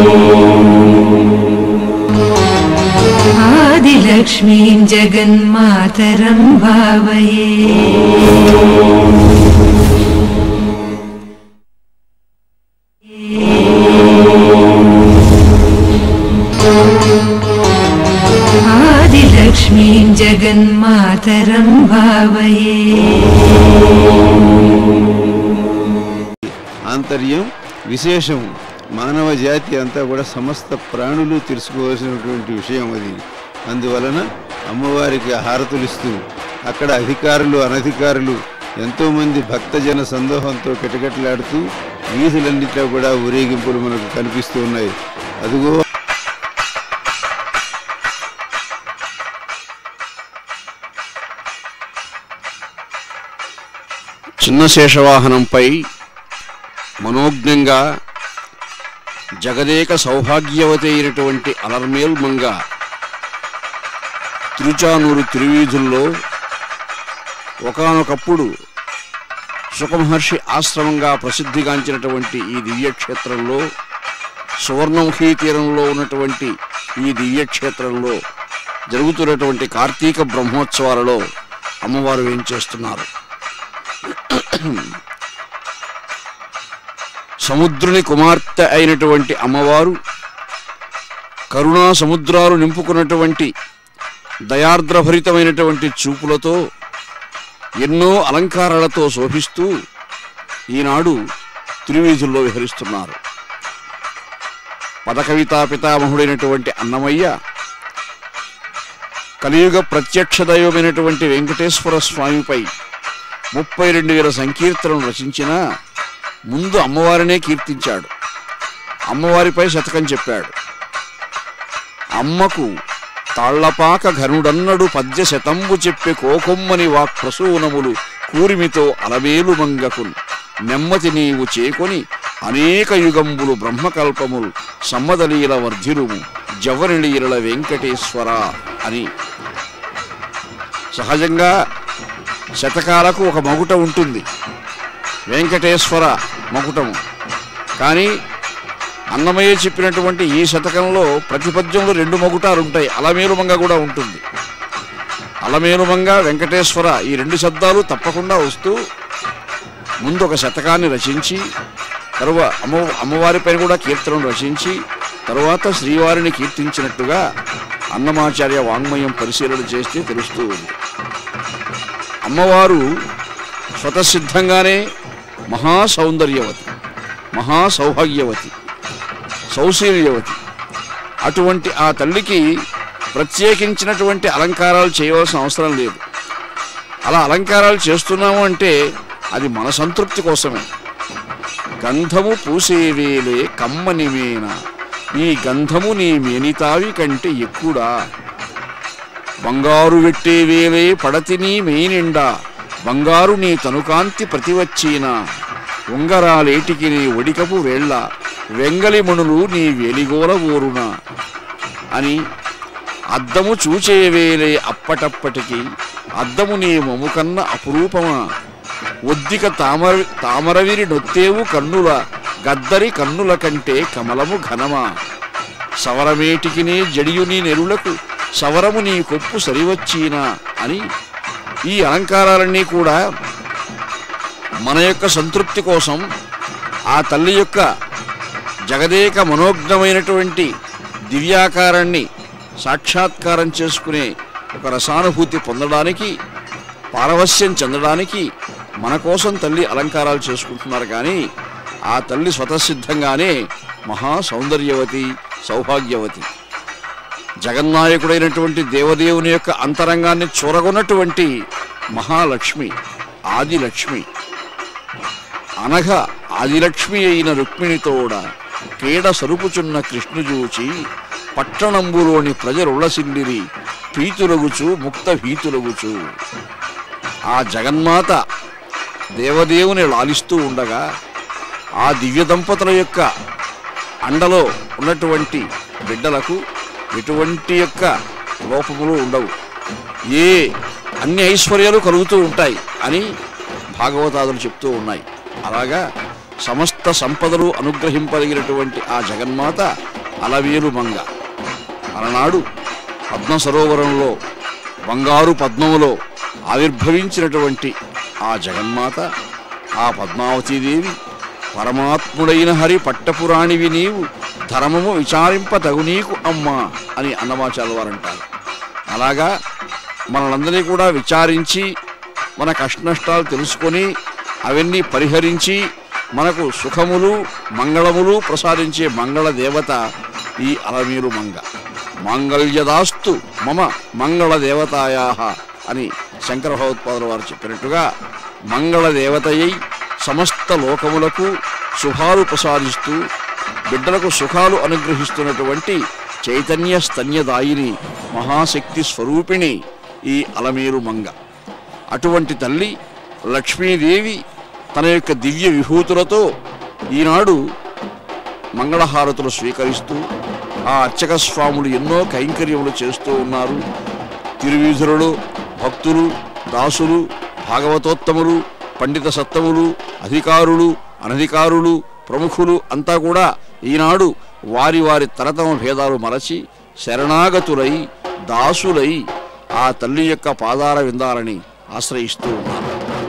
आदिलक्ष्मीं जगन्मातरं भावये आदिलक्ष्मीं जगन्मातरं भावये ఆంతర్యం విశేషం మానవ జాతి అంతా కూడా సమస్త ప్రాణులు తెలుసుకోవాల్సినటువంటి విషయం అది అందువలన అమ్మవారికి హారతులిస్తూ అక్కడ అధికారులు అనధికారులు ఎంతోమంది భక్తజన సందోహంతో కిటకిటలాడుతూ వీధులన్నింటిలో కూడా ఊరేగింపులు మనకు కనిపిస్తూ ఉన్నాయి అదిగో చిన్న శేషవాహనంపై మనోజ్ఞంగా జగదేక సౌభాగ్యవతి అయినటువంటి అలర్మేల్ మంగ తిరుచానూరు తిరువీధుల్లో ఒకానొకప్పుడు సుఖమహర్షి ఆశ్రమంగా ప్రసిద్ధిగాంచినటువంటి ఈ దివ్యక్షేత్రంలో సువర్ణముఖీ తీరంలో ఉన్నటువంటి ఈ దివ్యక్షేత్రంలో జరుగుతున్నటువంటి కార్తీక బ్రహ్మోత్సవాలలో అమ్మవారు ఏం చేస్తున్నారు సముద్రుని కుమార్తె అయినటువంటి అమ్మవారు కరుణా సముద్రాలు నింపుకున్నటువంటి దయార్ద్రభరితమైనటువంటి చూపులతో ఎన్నో అలంకారాలతో శోభిస్తూ ఈనాడు తిరువీధుల్లో విహరిస్తున్నారు పదకవితా పితామహుడైనటువంటి అన్నమయ్య కలియుగ ప్రత్యక్ష దైవమైనటువంటి వెంకటేశ్వర స్వామిపై ముప్పై రెండు వేల సంకీర్తనలు రచించిన ముందు అమ్మవారినే కీర్తించాడు అమ్మవారిపై శతకం చెప్పాడు అమ్మకు తాళ్లపాక ఘనుడన్నడు పద్య శతంబు చెప్పే కోకొమ్మని వాక్ ప్రసూనములు కూరిమితో అలమేలు మంగకున్ నెమ్మతి నీవు చేకొని అనేక యుగంబులు బ్రహ్మకల్పములు సమ్మదలీల వర్ధిరుము జవనిలీల వెంకటేశ్వర అని సహజంగా శతకాలకు ఒక మగుట ఉంటుంది వెంకటేశ్వర మకుటము కానీ అన్నమయ్య చెప్పినటువంటి ఈ శతకంలో ప్రతి పద్యంలో రెండు మగుటాలు ఉంటాయి అలమేలుమంగ కూడా ఉంటుంది అలమేలుమంగ వెంకటేశ్వర ఈ రెండు శబ్దాలు తప్పకుండా వస్తూ ముందు ఒక శతకాన్ని రచించి తరువా అమ్మ అమ్మవారిపైన కూడా కీర్తనను రచించి తరువాత శ్రీవారిని కీర్తించినట్టుగా అన్నమాచార్య వాంగ్మయం పరిశీలన చేస్తే తెలుస్తూ ఉంది అమ్మవారు స్వతసిద్ధంగానే మహాసౌందర్యవతి మహాసౌభాగ్యవతి సౌశీల్యవతి అటువంటి ఆ తల్లికి ప్రత్యేకించినటువంటి అలంకారాలు చేయవలసిన అవసరం లేదు అలా అలంకారాలు చేస్తున్నాము అంటే అది మన సంతృప్తి కోసమే గంధము పూసేవేలే కమ్మని మేన నీ గంధము నీ మేనితావి కంటే ఎక్కుడా బంగారు వెట్టే వేలే పడతిని మెయినిండా బంగారు నీ తనుకాంతి ప్రతివచ్చీన ఉంగరాలేటికి నీ ఒడికపు వేళ్ళ వెంగలి మణులు నీ వెలిగోల ఊరున అని అద్దము చూచేవేలే అప్పటప్పటికి అద్దము నీ మముకన్న అపురూపమా ఒద్దిక తామర తామరవిరి నొత్తేవు కన్నుల గద్దరి కన్నుల కంటే కమలము ఘనమా సవరమేటికి నీ జడియుని నెరులకు సవరము నీ కొప్పు సరివచ్చీనా అని ఈ అలంకారాలన్నీ కూడా మన యొక్క సంతృప్తి కోసం ఆ తల్లి యొక్క జగదేక మనోజ్ఞమైనటువంటి దివ్యాకారాన్ని సాక్షాత్కారం చేసుకునే ఒక రసానుభూతి పొందడానికి పారవస్యం చెందడానికి మన కోసం తల్లి అలంకారాలు చేసుకుంటున్నారు కానీ ఆ తల్లి స్వతసిద్ధంగానే మహా సౌందర్యవతి సౌభాగ్యవతి జగన్నాయకుడైనటువంటి దేవదేవుని యొక్క అంతరంగాన్ని చూరగొన్నటువంటి మహాలక్ష్మి ఆదిలక్ష్మి అనఘ ఆదిలక్ష్మి అయిన రుక్మిణితోడ కేడ సరుపుచున్న కృష్ణుజూచి పట్టణంబులోని ప్రజలుళ్ళసిల్లిరి ప్రీతులగుచు ముక్త భీతులగుచు ఆ జగన్మాత దేవదేవుని లాలిస్తూ ఉండగా ఆ దివ్య దంపతుల యొక్క అండలో ఉన్నటువంటి బిడ్డలకు ఎటువంటి యొక్క లోపములు ఉండవు ఏ అన్ని ఐశ్వర్యాలు కలుగుతూ ఉంటాయి అని భాగవతాదులు చెప్తూ ఉన్నాయి అలాగా సమస్త సంపదలు అనుగ్రహింపదగినటువంటి ఆ జగన్మాత అలవేలు మంగ అలనాడు పద్మ సరోవరంలో బంగారు పద్మములో ఆవిర్భవించినటువంటి ఆ జగన్మాత ఆ పద్మావతీదేవి పరమాత్ముడైన హరి పట్టపురాణివి నీవు ధర్మము విచారింప తగు నీకు అమ్మా అని అన్నమాచార్య వారు అంటారు అలాగా మనలందరినీ కూడా విచారించి మన కష్టనష్టాలు తెలుసుకొని అవన్నీ పరిహరించి మనకు సుఖములు మంగళములు ప్రసాదించే మంగళ దేవత ఈ అలమీరు మంగ మాంగళ్యదాస్తు మమ మంగళ దేవతాయా అని శంకర భగవత్పాదుల వారు చెప్పినట్టుగా మంగళ దేవతయై సమస్త లోకములకు శుభాలు ప్రసాదిస్తూ బిడ్డలకు సుఖాలు అనుగ్రహిస్తున్నటువంటి చైతన్య స్తన్యదాయిని మహాశక్తి స్వరూపిణి ఈ అలమేరు మంగ అటువంటి తల్లి లక్ష్మీదేవి తన యొక్క దివ్య విభూతులతో ఈనాడు మంగళహారతులు స్వీకరిస్తూ ఆ అర్చక స్వాములు ఎన్నో కైంకర్యములు చేస్తూ ఉన్నారు తిరువీధులలో భక్తులు దాసులు భాగవతోత్తములు పండిత సత్తములు అధికారులు అనధికారులు ప్రముఖులు అంతా కూడా ఈనాడు వారి వారి తరతమ భేదాలు మరచి శరణాగతులై దాసులై ఆ తల్లి యొక్క పాదార విందాలని ఆశ్రయిస్తూ ఉన్నారు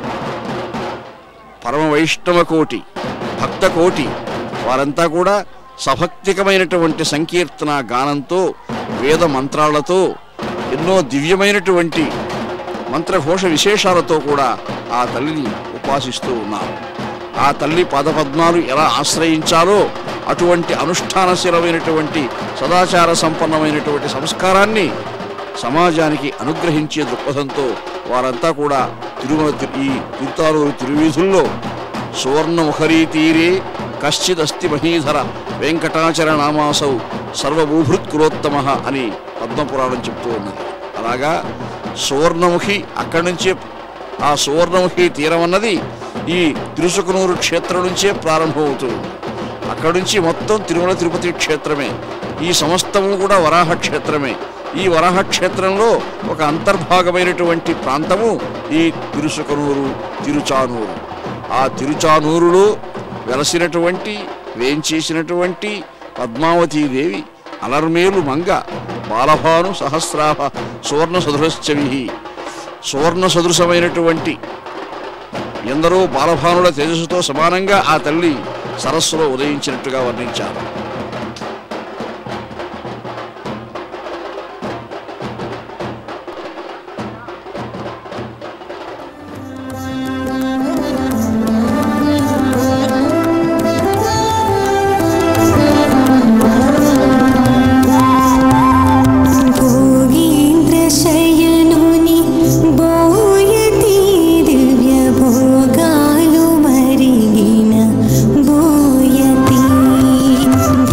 పరమ వైష్ణవ కోటి భక్త కోటి వారంతా కూడా సభక్తికమైనటువంటి సంకీర్తన గానంతో వేద మంత్రాలతో ఎన్నో దివ్యమైనటువంటి మంత్రఘోష విశేషాలతో కూడా ఆ తల్లిని ఉపాసిస్తూ ఉన్నారు ఆ తల్లి పాదపద్మాలు ఎలా ఆశ్రయించాలో అటువంటి అనుష్ఠానశీలమైనటువంటి సదాచార సంపన్నమైనటువంటి సంస్కారాన్ని సమాజానికి అనుగ్రహించే దృక్పథంతో వారంతా కూడా తిరుమల తి- ఈ తిరుతారూరు తిరువీధుల్లో సువర్ణముఖరీ తీరే కశ్చిదస్తి మహీధర వెంకటాచర నామాసౌ సర్వభూభృత్కులోత్తమ అని పద్మపురాణం చెప్తూ ఉన్నది అలాగా సువర్ణముఖి అక్కడి నుంచే ఆ సువర్ణముఖి తీరం అన్నది ఈ తిరుసుకనూరు క్షేత్రం నుంచే ప్రారంభమవుతుంది అక్కడి నుంచి మొత్తం తిరుమల తిరుపతి క్షేత్రమే ఈ సమస్తము కూడా వరాహ క్షేత్రమే ఈ వరాహ క్షేత్రంలో ఒక అంతర్భాగమైనటువంటి ప్రాంతము ఈ తిరుసుకనూరు తిరుచానూరు ఆ తిరుచానూరులో వెలసినటువంటి వేంచేసినటువంటి పద్మావతీదేవి అలర్మేలు మంగ బాలభాను సహస్రాభ సువర్ణ సదృశ్చవి సువర్ణ సదృశమైనటువంటి ఎందరో బాలభానుల తేజస్సుతో సమానంగా ఆ తల్లి సరస్సులో ఉదయించినట్టుగా వర్ణించారు భోగీంద్రశయనుని బోయతి దివ్య భోగాలు మరిగిన బోయతి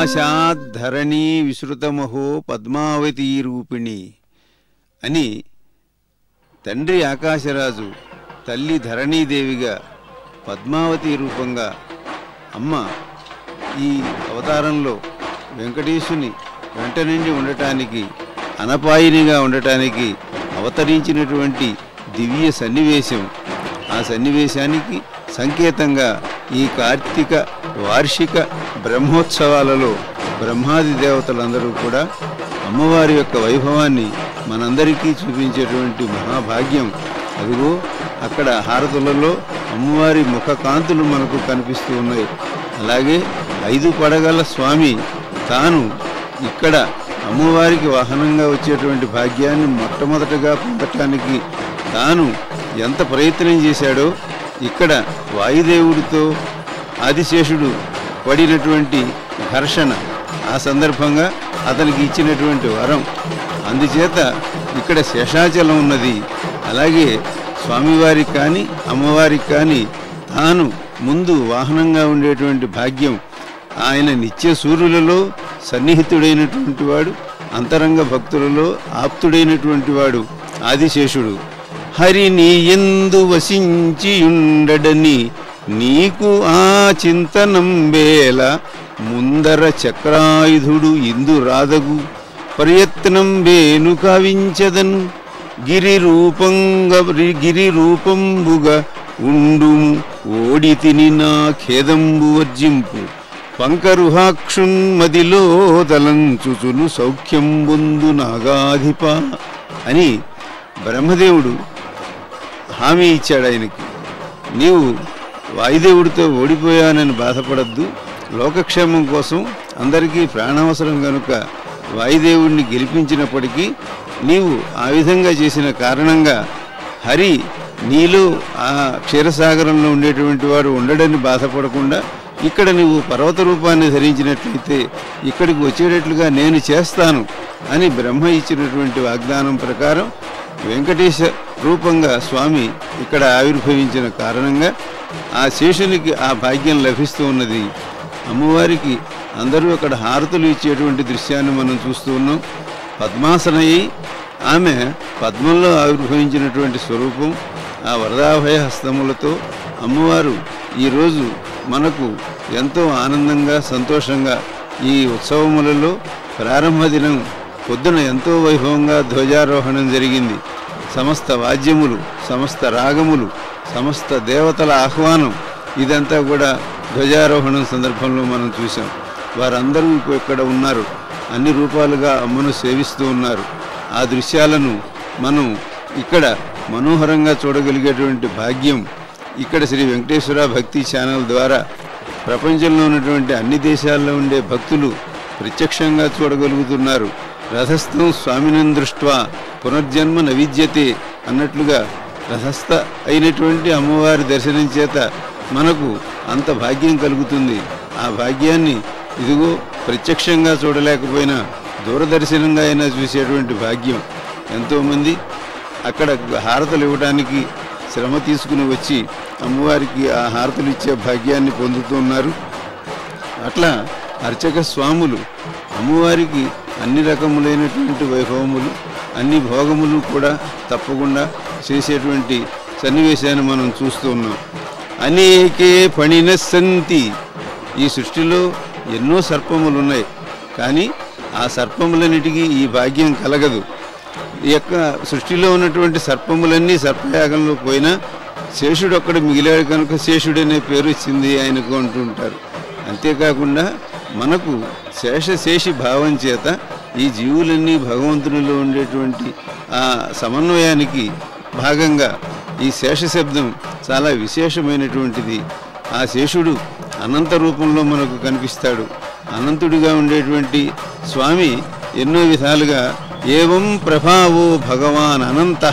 ఆకాశాద్ధరణీ విశ్రుతమహో పద్మావతీ రూపిణి అని తండ్రి ఆకాశరాజు తల్లి ధరణీదేవిగా పద్మావతి రూపంగా అమ్మ ఈ అవతారంలో వెంకటేశుని వెంట నుండి ఉండటానికి అనపాయినిగా ఉండటానికి అవతరించినటువంటి దివ్య సన్నివేశం ఆ సన్నివేశానికి సంకేతంగా ఈ కార్తీక వార్షిక బ్రహ్మోత్సవాలలో బ్రహ్మాది దేవతలందరూ కూడా అమ్మవారి యొక్క వైభవాన్ని మనందరికీ చూపించేటువంటి మహాభాగ్యం అదిగో అక్కడ హారతులలో అమ్మవారి ముఖ కాంతులు మనకు కనిపిస్తూ ఉన్నాయి అలాగే ఐదు పడగల స్వామి తాను ఇక్కడ అమ్మవారికి వాహనంగా వచ్చేటువంటి భాగ్యాన్ని మొట్టమొదటగా పొందటానికి తాను ఎంత ప్రయత్నం చేశాడో ఇక్కడ వాయుదేవుడితో ఆదిశేషుడు పడినటువంటి ఘర్షణ ఆ సందర్భంగా అతనికి ఇచ్చినటువంటి వరం అందుచేత ఇక్కడ శేషాచలం ఉన్నది అలాగే స్వామివారికి కానీ అమ్మవారికి కానీ తాను ముందు వాహనంగా ఉండేటువంటి భాగ్యం ఆయన నిత్య సూర్యులలో సన్నిహితుడైనటువంటి వాడు అంతరంగ భక్తులలో ఆప్తుడైనటువంటి వాడు ఆదిశేషుడు హరిని ఎందు వసించియుండడని నీకు ఆ చింతనం వేల ముందర చక్రాయుధుడు ఇందు రాదగు ప్రయత్నం వేను కావించదను గిరి రూపంగా గిరి రూపంబుగా ఉండుము ఓడి తిని నా ఖేదంబు వర్జింపు పంకరుహాక్షున్మదిలో తలంచుచును సౌఖ్యం బొందు నాగాధిప అని బ్రహ్మదేవుడు హామీ ఇచ్చాడు ఆయనకి నీవు వాయుదేవుడితో ఓడిపోయానని బాధపడద్దు లోకక్షేమం కోసం అందరికీ ప్రాణావసరం కనుక వాయుదేవుడిని గెలిపించినప్పటికీ నీవు ఆ విధంగా చేసిన కారణంగా హరి నీలో ఆ క్షీరసాగరంలో ఉండేటువంటి వాడు ఉండడని బాధపడకుండా ఇక్కడ నువ్వు పర్వత రూపాన్ని ధరించినట్లయితే ఇక్కడికి వచ్చేటట్లుగా నేను చేస్తాను అని బ్రహ్మ ఇచ్చినటువంటి వాగ్దానం ప్రకారం వెంకటేశ రూపంగా స్వామి ఇక్కడ ఆవిర్భవించిన కారణంగా ఆ శేషునికి ఆ భాగ్యం లభిస్తూ ఉన్నది అమ్మవారికి అందరూ అక్కడ హారతులు ఇచ్చేటువంటి దృశ్యాన్ని మనం చూస్తూ ఉన్నాం పద్మాసనయ్యి ఆమె పద్మంలో ఆవిర్భవించినటువంటి స్వరూపం ఆ వరదాభయ హస్తములతో అమ్మవారు ఈరోజు మనకు ఎంతో ఆనందంగా సంతోషంగా ఈ ఉత్సవములలో ప్రారంభ దినం పొద్దున ఎంతో వైభవంగా ధ్వజారోహణం జరిగింది సమస్త వాద్యములు సమస్త రాగములు సమస్త దేవతల ఆహ్వానం ఇదంతా కూడా ధ్వజారోహణం సందర్భంలో మనం చూసాం వారందరూ ఇప్పుడు ఇక్కడ ఉన్నారు అన్ని రూపాలుగా అమ్మను సేవిస్తూ ఉన్నారు ఆ దృశ్యాలను మనం ఇక్కడ మనోహరంగా చూడగలిగేటువంటి భాగ్యం ఇక్కడ శ్రీ వెంకటేశ్వర భక్తి ఛానల్ ద్వారా ప్రపంచంలో ఉన్నటువంటి అన్ని దేశాల్లో ఉండే భక్తులు ప్రత్యక్షంగా చూడగలుగుతున్నారు రథస్థం స్వామినం దృష్ట్వా పునర్జన్మ నవిద్యతే అన్నట్లుగా రథస్థ అయినటువంటి అమ్మవారి దర్శనం చేత మనకు అంత భాగ్యం కలుగుతుంది ఆ భాగ్యాన్ని ఇదిగో ప్రత్యక్షంగా చూడలేకపోయినా దూరదర్శనంగా అయినా చూసేటువంటి భాగ్యం ఎంతోమంది అక్కడ హారతలు ఇవ్వడానికి శ్రమ తీసుకుని వచ్చి అమ్మవారికి ఆ హారతలు ఇచ్చే భాగ్యాన్ని పొందుతున్నారు అట్లా అర్చక స్వాములు అమ్మవారికి అన్ని రకములైనటువంటి వైభవములు అన్ని భోగములు కూడా తప్పకుండా చేసేటువంటి సన్నివేశాన్ని మనం చూస్తూ ఉన్నాం అనేకే పణిన సంతి ఈ సృష్టిలో ఎన్నో సర్పములు ఉన్నాయి కానీ ఆ సర్పములన్నిటికీ ఈ భాగ్యం కలగదు ఈ యొక్క సృష్టిలో ఉన్నటువంటి సర్పములన్నీ సర్పయాగంలో పోయినా శేషుడు ఒక్కడ మిగిలాడు కనుక శేషుడు అనే పేరు వచ్చింది ఆయనకు అంటుంటారు అంతేకాకుండా మనకు శేషశేషి భావం చేత ఈ జీవులన్నీ భగవంతునిలో ఉండేటువంటి ఆ సమన్వయానికి భాగంగా ఈ శేష శబ్దం చాలా విశేషమైనటువంటిది ఆ శేషుడు అనంత రూపంలో మనకు కనిపిస్తాడు అనంతుడిగా ఉండేటువంటి స్వామి ఎన్నో విధాలుగా ఏవం ప్రభావో భగవాన్ అనంత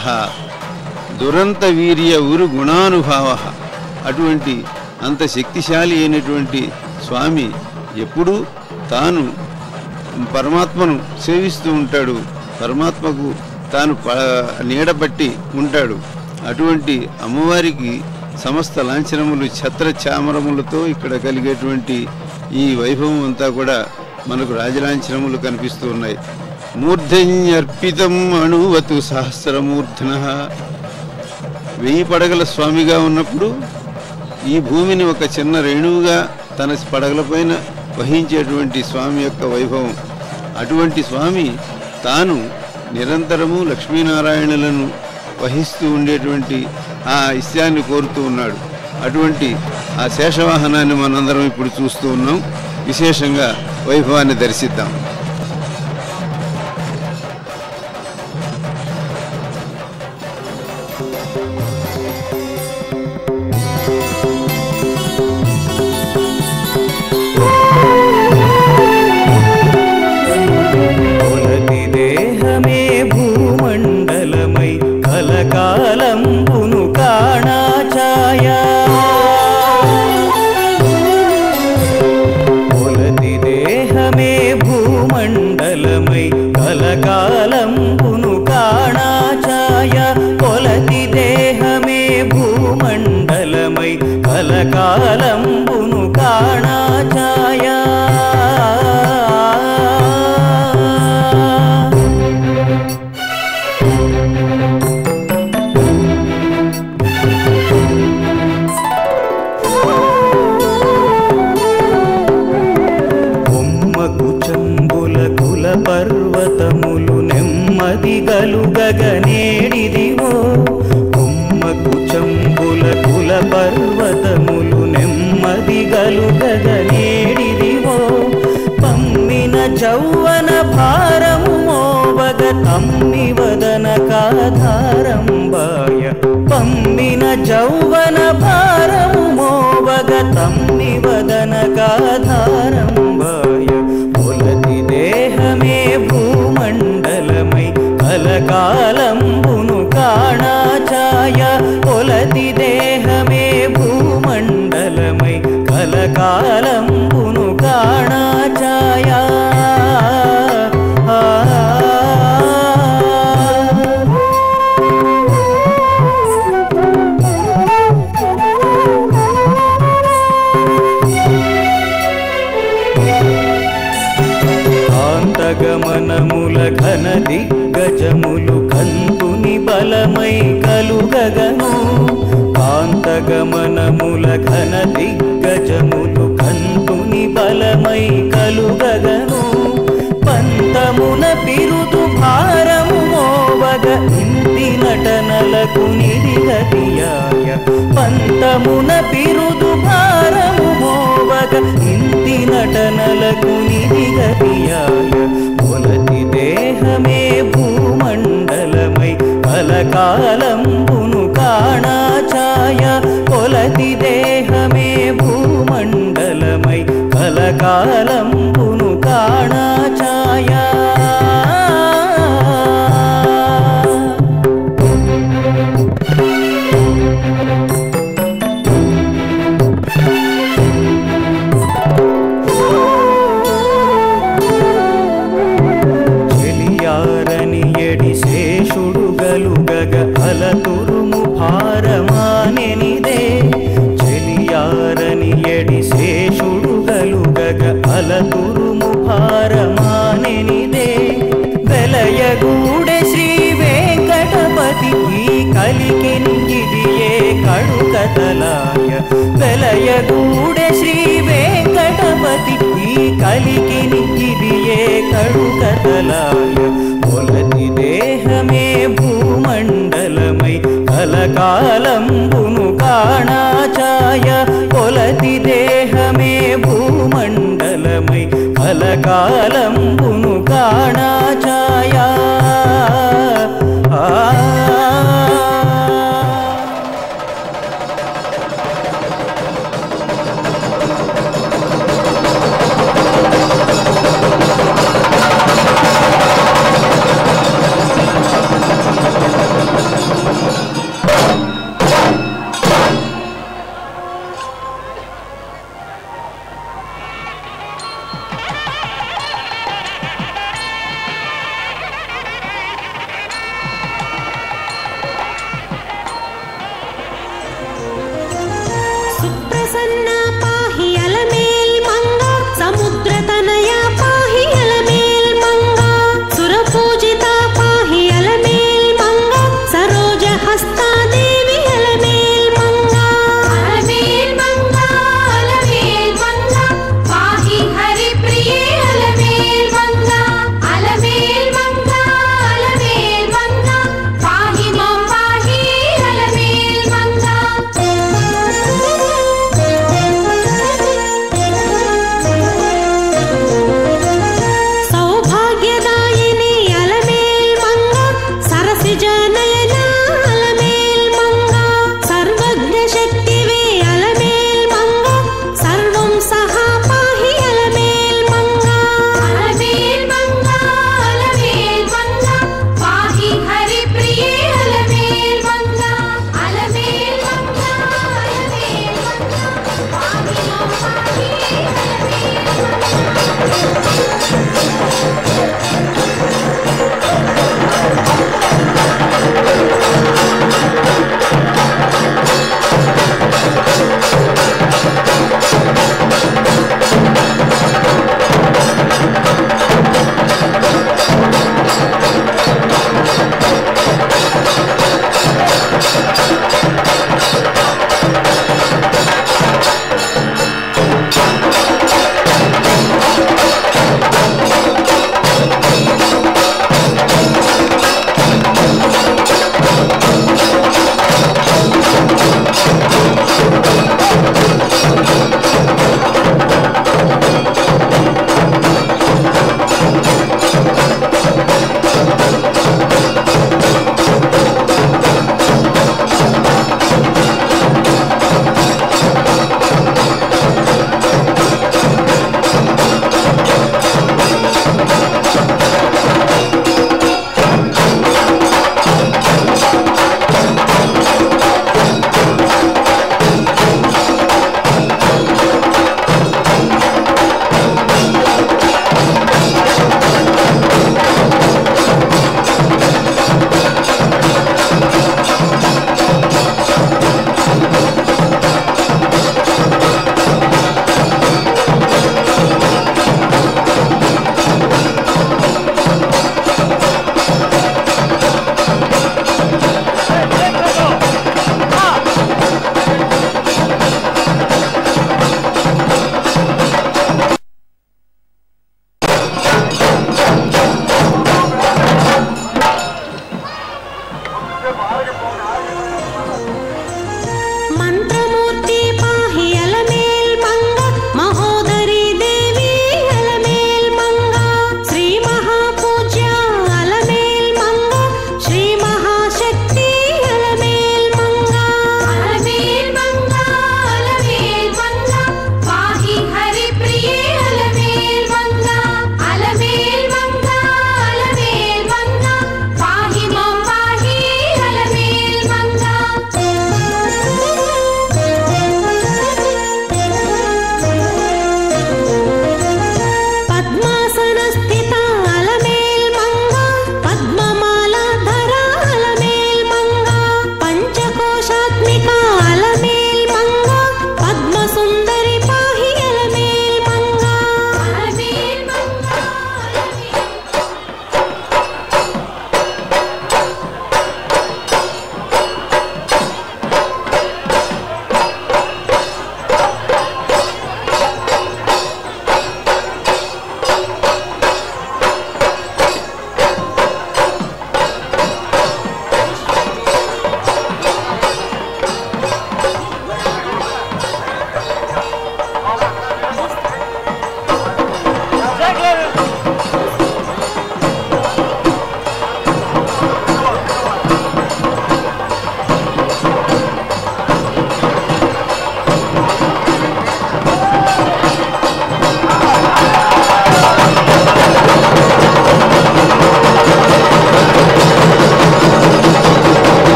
దురంత వీర్య ఉరు గుణానుభావ అటువంటి అంత శక్తిశాలి అయినటువంటి స్వామి ఎప్పుడూ తాను పరమాత్మను సేవిస్తూ ఉంటాడు పరమాత్మకు తాను ప నీడబట్టి ఉంటాడు అటువంటి అమ్మవారికి సమస్త లాంఛనములు ఛత్ర చామరములతో ఇక్కడ కలిగేటువంటి ఈ వైభవం అంతా కూడా మనకు రాజలాంఛనములు కనిపిస్తూ ఉన్నాయి మూర్ధన్యర్పితం అణువతు సహస్రమూర్ధన వెయ్యి పడగల స్వామిగా ఉన్నప్పుడు ఈ భూమిని ఒక చిన్న రేణువుగా తన పడగలపైన వహించేటువంటి స్వామి యొక్క వైభవం అటువంటి స్వామి తాను నిరంతరము లక్ష్మీనారాయణులను వహిస్తూ ఉండేటువంటి ఆ ఇష్యాన్ని కోరుతూ ఉన్నాడు అటువంటి ఆ శేషవాహనాన్ని మనందరం ఇప్పుడు చూస్తూ ఉన్నాం విశేషంగా వైభవాన్ని దర్శిద్దాం కొలది దేహమే భూమండలమై కలకాలంబును కాణా ఛాయా కొలది దేహమే భూమండలమై కలకాలంబును కాణా ఛాయా కొలది దేహమే భూమండలమై కలకాలంబును కాణా ఛాయా కొమ్మకు చంబుల కుల పర్వతములు నెమ్మది గలుగగనేడిదివో కొమ్మకు చంబుల కుల పర్వతములు నెమ్మది గలుగగనేడిదివో పమ్మిన చౌవన భారము మోవగ తమ్మి వదన కాధారంబాయ పమ్మిన చౌవన భారము మోవగ తమ్మి వదన కాధారంబాయ పొలతి దేహమే భూమండలమై కలకాలంబును కాణా ఛాయ పొలతి దేహమే భూమండలమై కలకాలంబును కాణా ఛాయ కాంతగమనముల ఘన దిగ్గజములు కంతుని బలమై కలుగగను కాంతగమనముల ఘన దిగ్గజములు కంతుని బలమై కలుగగను పంతమున పిరుదు భారము మోవగ ఇంటి నటనలకు నిధిగతియాయ పంతమున పిరుదు భారము మోవగ ఇంటి నటనలకు నిధిగతియాయ కొలతి దేహమే భూమండలమై కలకాలంబును కాణా ఛాయ కొలతి దేహమే భూమండలమై కలకాలంబును కాణా ఛాయ చెలియారని ఎడి శేషుడు గలుగగ అలతురుము భారమానెనిదే చెలియారని ఎడి శేషుడు గలుగగ అలతురుము భారమానెనిదే వెలయగూడె శ్రీ వెంకటపతి ఈ కలికెనిగిదియే కడుకతలాయ వెలయగూడె శ్రీ వెంకటపతి ఈ కలికెనిగిదియే కడుకతలాయ కొలతి దేహమే భూమండలమై కలకాలంబును కాణా ఛాయ కొలతి దేహమే భూమండలమై కలకాలంబును కాణా ఛాయ ఆ సుప్రసన్న పాహి అలమేల్ మంగ సముద్రతనయ పాహి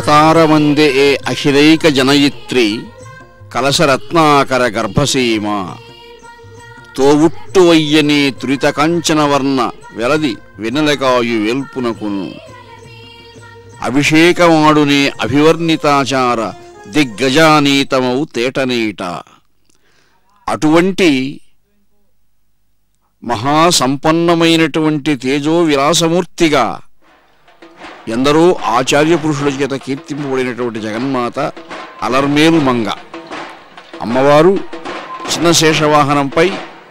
అవతారమందే అఖిలైక జనయిత్రి కలశరత్నాకర గర్భసీమ తోవుట్టువయ్యనే తురిత కంచన వర్ణ వెలది వెనలకాయు వెల్పునకును అభిషేకమాడునే అభివర్ణితాచార దిగ్గజానీతమౌ తేటనీట అటువంటి మహాసంపన్నమైనటువంటి తేజో విలాసమూర్తిగా ఎందరో ఆచార్య పురుషుల చేత కీర్తింపబడినటువంటి జగన్మాత అలర్మేలు మంగ అమ్మవారు చిన్న శేషవాహనంపై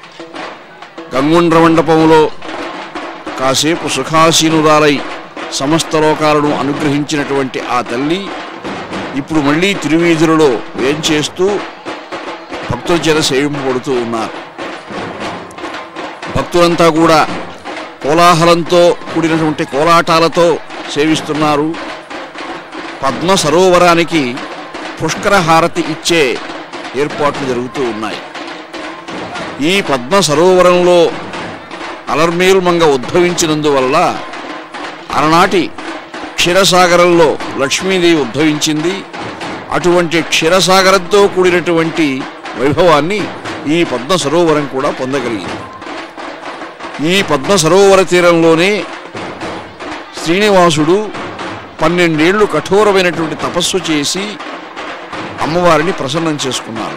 గంగుండ్ర మండపంలో కాసేపు సుఖాసీనురాలై సమస్త లోకాలను అనుగ్రహించినటువంటి ఆ తల్లి ఇప్పుడు మళ్ళీ తిరువీధులలో వేంచేస్తూ భక్తుల చేత సేవింపబడుతూ ఉన్నారు భక్తులంతా కూడా కోలాహలంతో కూడినటువంటి కోలాటాలతో సేవిస్తున్నారు పద్మ సరోవరానికి పుష్కర హారతి ఇచ్చే ఏర్పాట్లు జరుగుతూ ఉన్నాయి ఈ పద్మ సరోవరంలో అలర్మేల్మంగ ఉద్భవించినందువల్ల అలనాటి క్షీరసాగరంలో లక్ష్మీదేవి ఉద్భవించింది అటువంటి క్షీరసాగరంతో కూడినటువంటి వైభవాన్ని ఈ పద్మ సరోవరం కూడా పొందగలిగింది ఈ పద్మ సరోవర తీరంలోనే శ్రీనివాసుడు పన్నెండేళ్లు కఠోరమైనటువంటి తపస్సు చేసి అమ్మవారిని ప్రసన్నం చేసుకున్నారు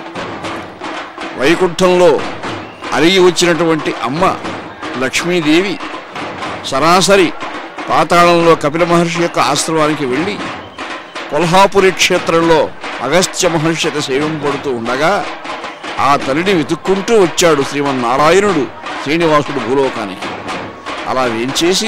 వైకుంఠంలో అలిగి వచ్చినటువంటి అమ్మ లక్ష్మీదేవి సరాసరి పాతాళంలో కపిల మహర్షి యొక్క ఆశ్రమానికి వెళ్ళి కొల్హాపురి క్షేత్రంలో అగస్త్య మహర్షి చేత సేవింపడుతూ ఉండగా ఆ తల్లిని వెతుక్కుంటూ వచ్చాడు శ్రీమన్నారాయణుడు శ్రీనివాసుడు భూలోకానికి అలా వేంచేసి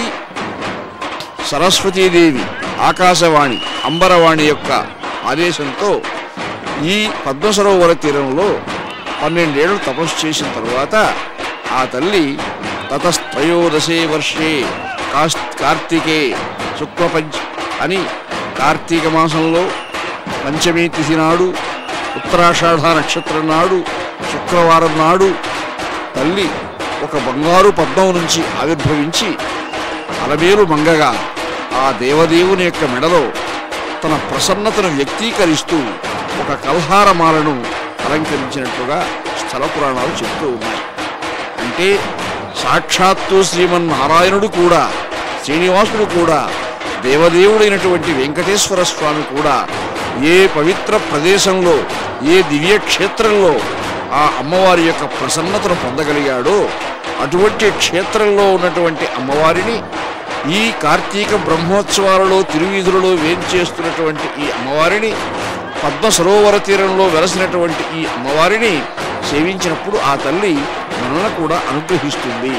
సరస్వతీదేవి ఆకాశవాణి అంబరవాణి యొక్క ఆదేశంతో ఈ పద్మసరోవర తీరంలో పన్నెండేళ్లు తపస్సు చేసిన తరువాత ఆ తల్లి తతస్త్రయోదశే వర్షే కాస్ కార్తీకే శుక్లపంచ అని కార్తీక మాసంలో పంచమి తిథి నాడు ఉత్తరాషాఢ నక్షత్రం నాడు శుక్రవారం నాడు తల్లి ఒక బంగారు పద్మం నుంచి ఆవిర్భవించి అలమేలు మంగగా ఆ దేవదేవుని యొక్క మెడలో తన ప్రసన్నతను వ్యక్తీకరిస్తూ ఒక కల్హారమాలను అలంకరించినట్లుగా స్థల పురాణాలు చెప్తూ ఉన్నాయి అంటే సాక్షాత్తు శ్రీమన్నారాయణుడు కూడా శ్రీనివాసుడు కూడా దేవదేవుడైనటువంటి వెంకటేశ్వర స్వామి కూడా ఏ పవిత్ర ప్రదేశంలో ఏ దివ్య క్షేత్రంలో ఆ అమ్మవారి యొక్క ప్రసన్నతను పొందగలిగాడో అటువంటి క్షేత్రంలో ఉన్నటువంటి అమ్మవారిని ఈ కార్తీక బ్రహ్మోత్సవాలలో తిరువీధులలో వేంచేస్తున్నటువంటి ఈ అమ్మవారిని పద్మ సరోవర తీరంలో వెలసినటువంటి ఈ అమ్మవారిని సేవించినప్పుడు ఆ తల్లి మనల్ని కూడా అనుగ్రహిస్తుంది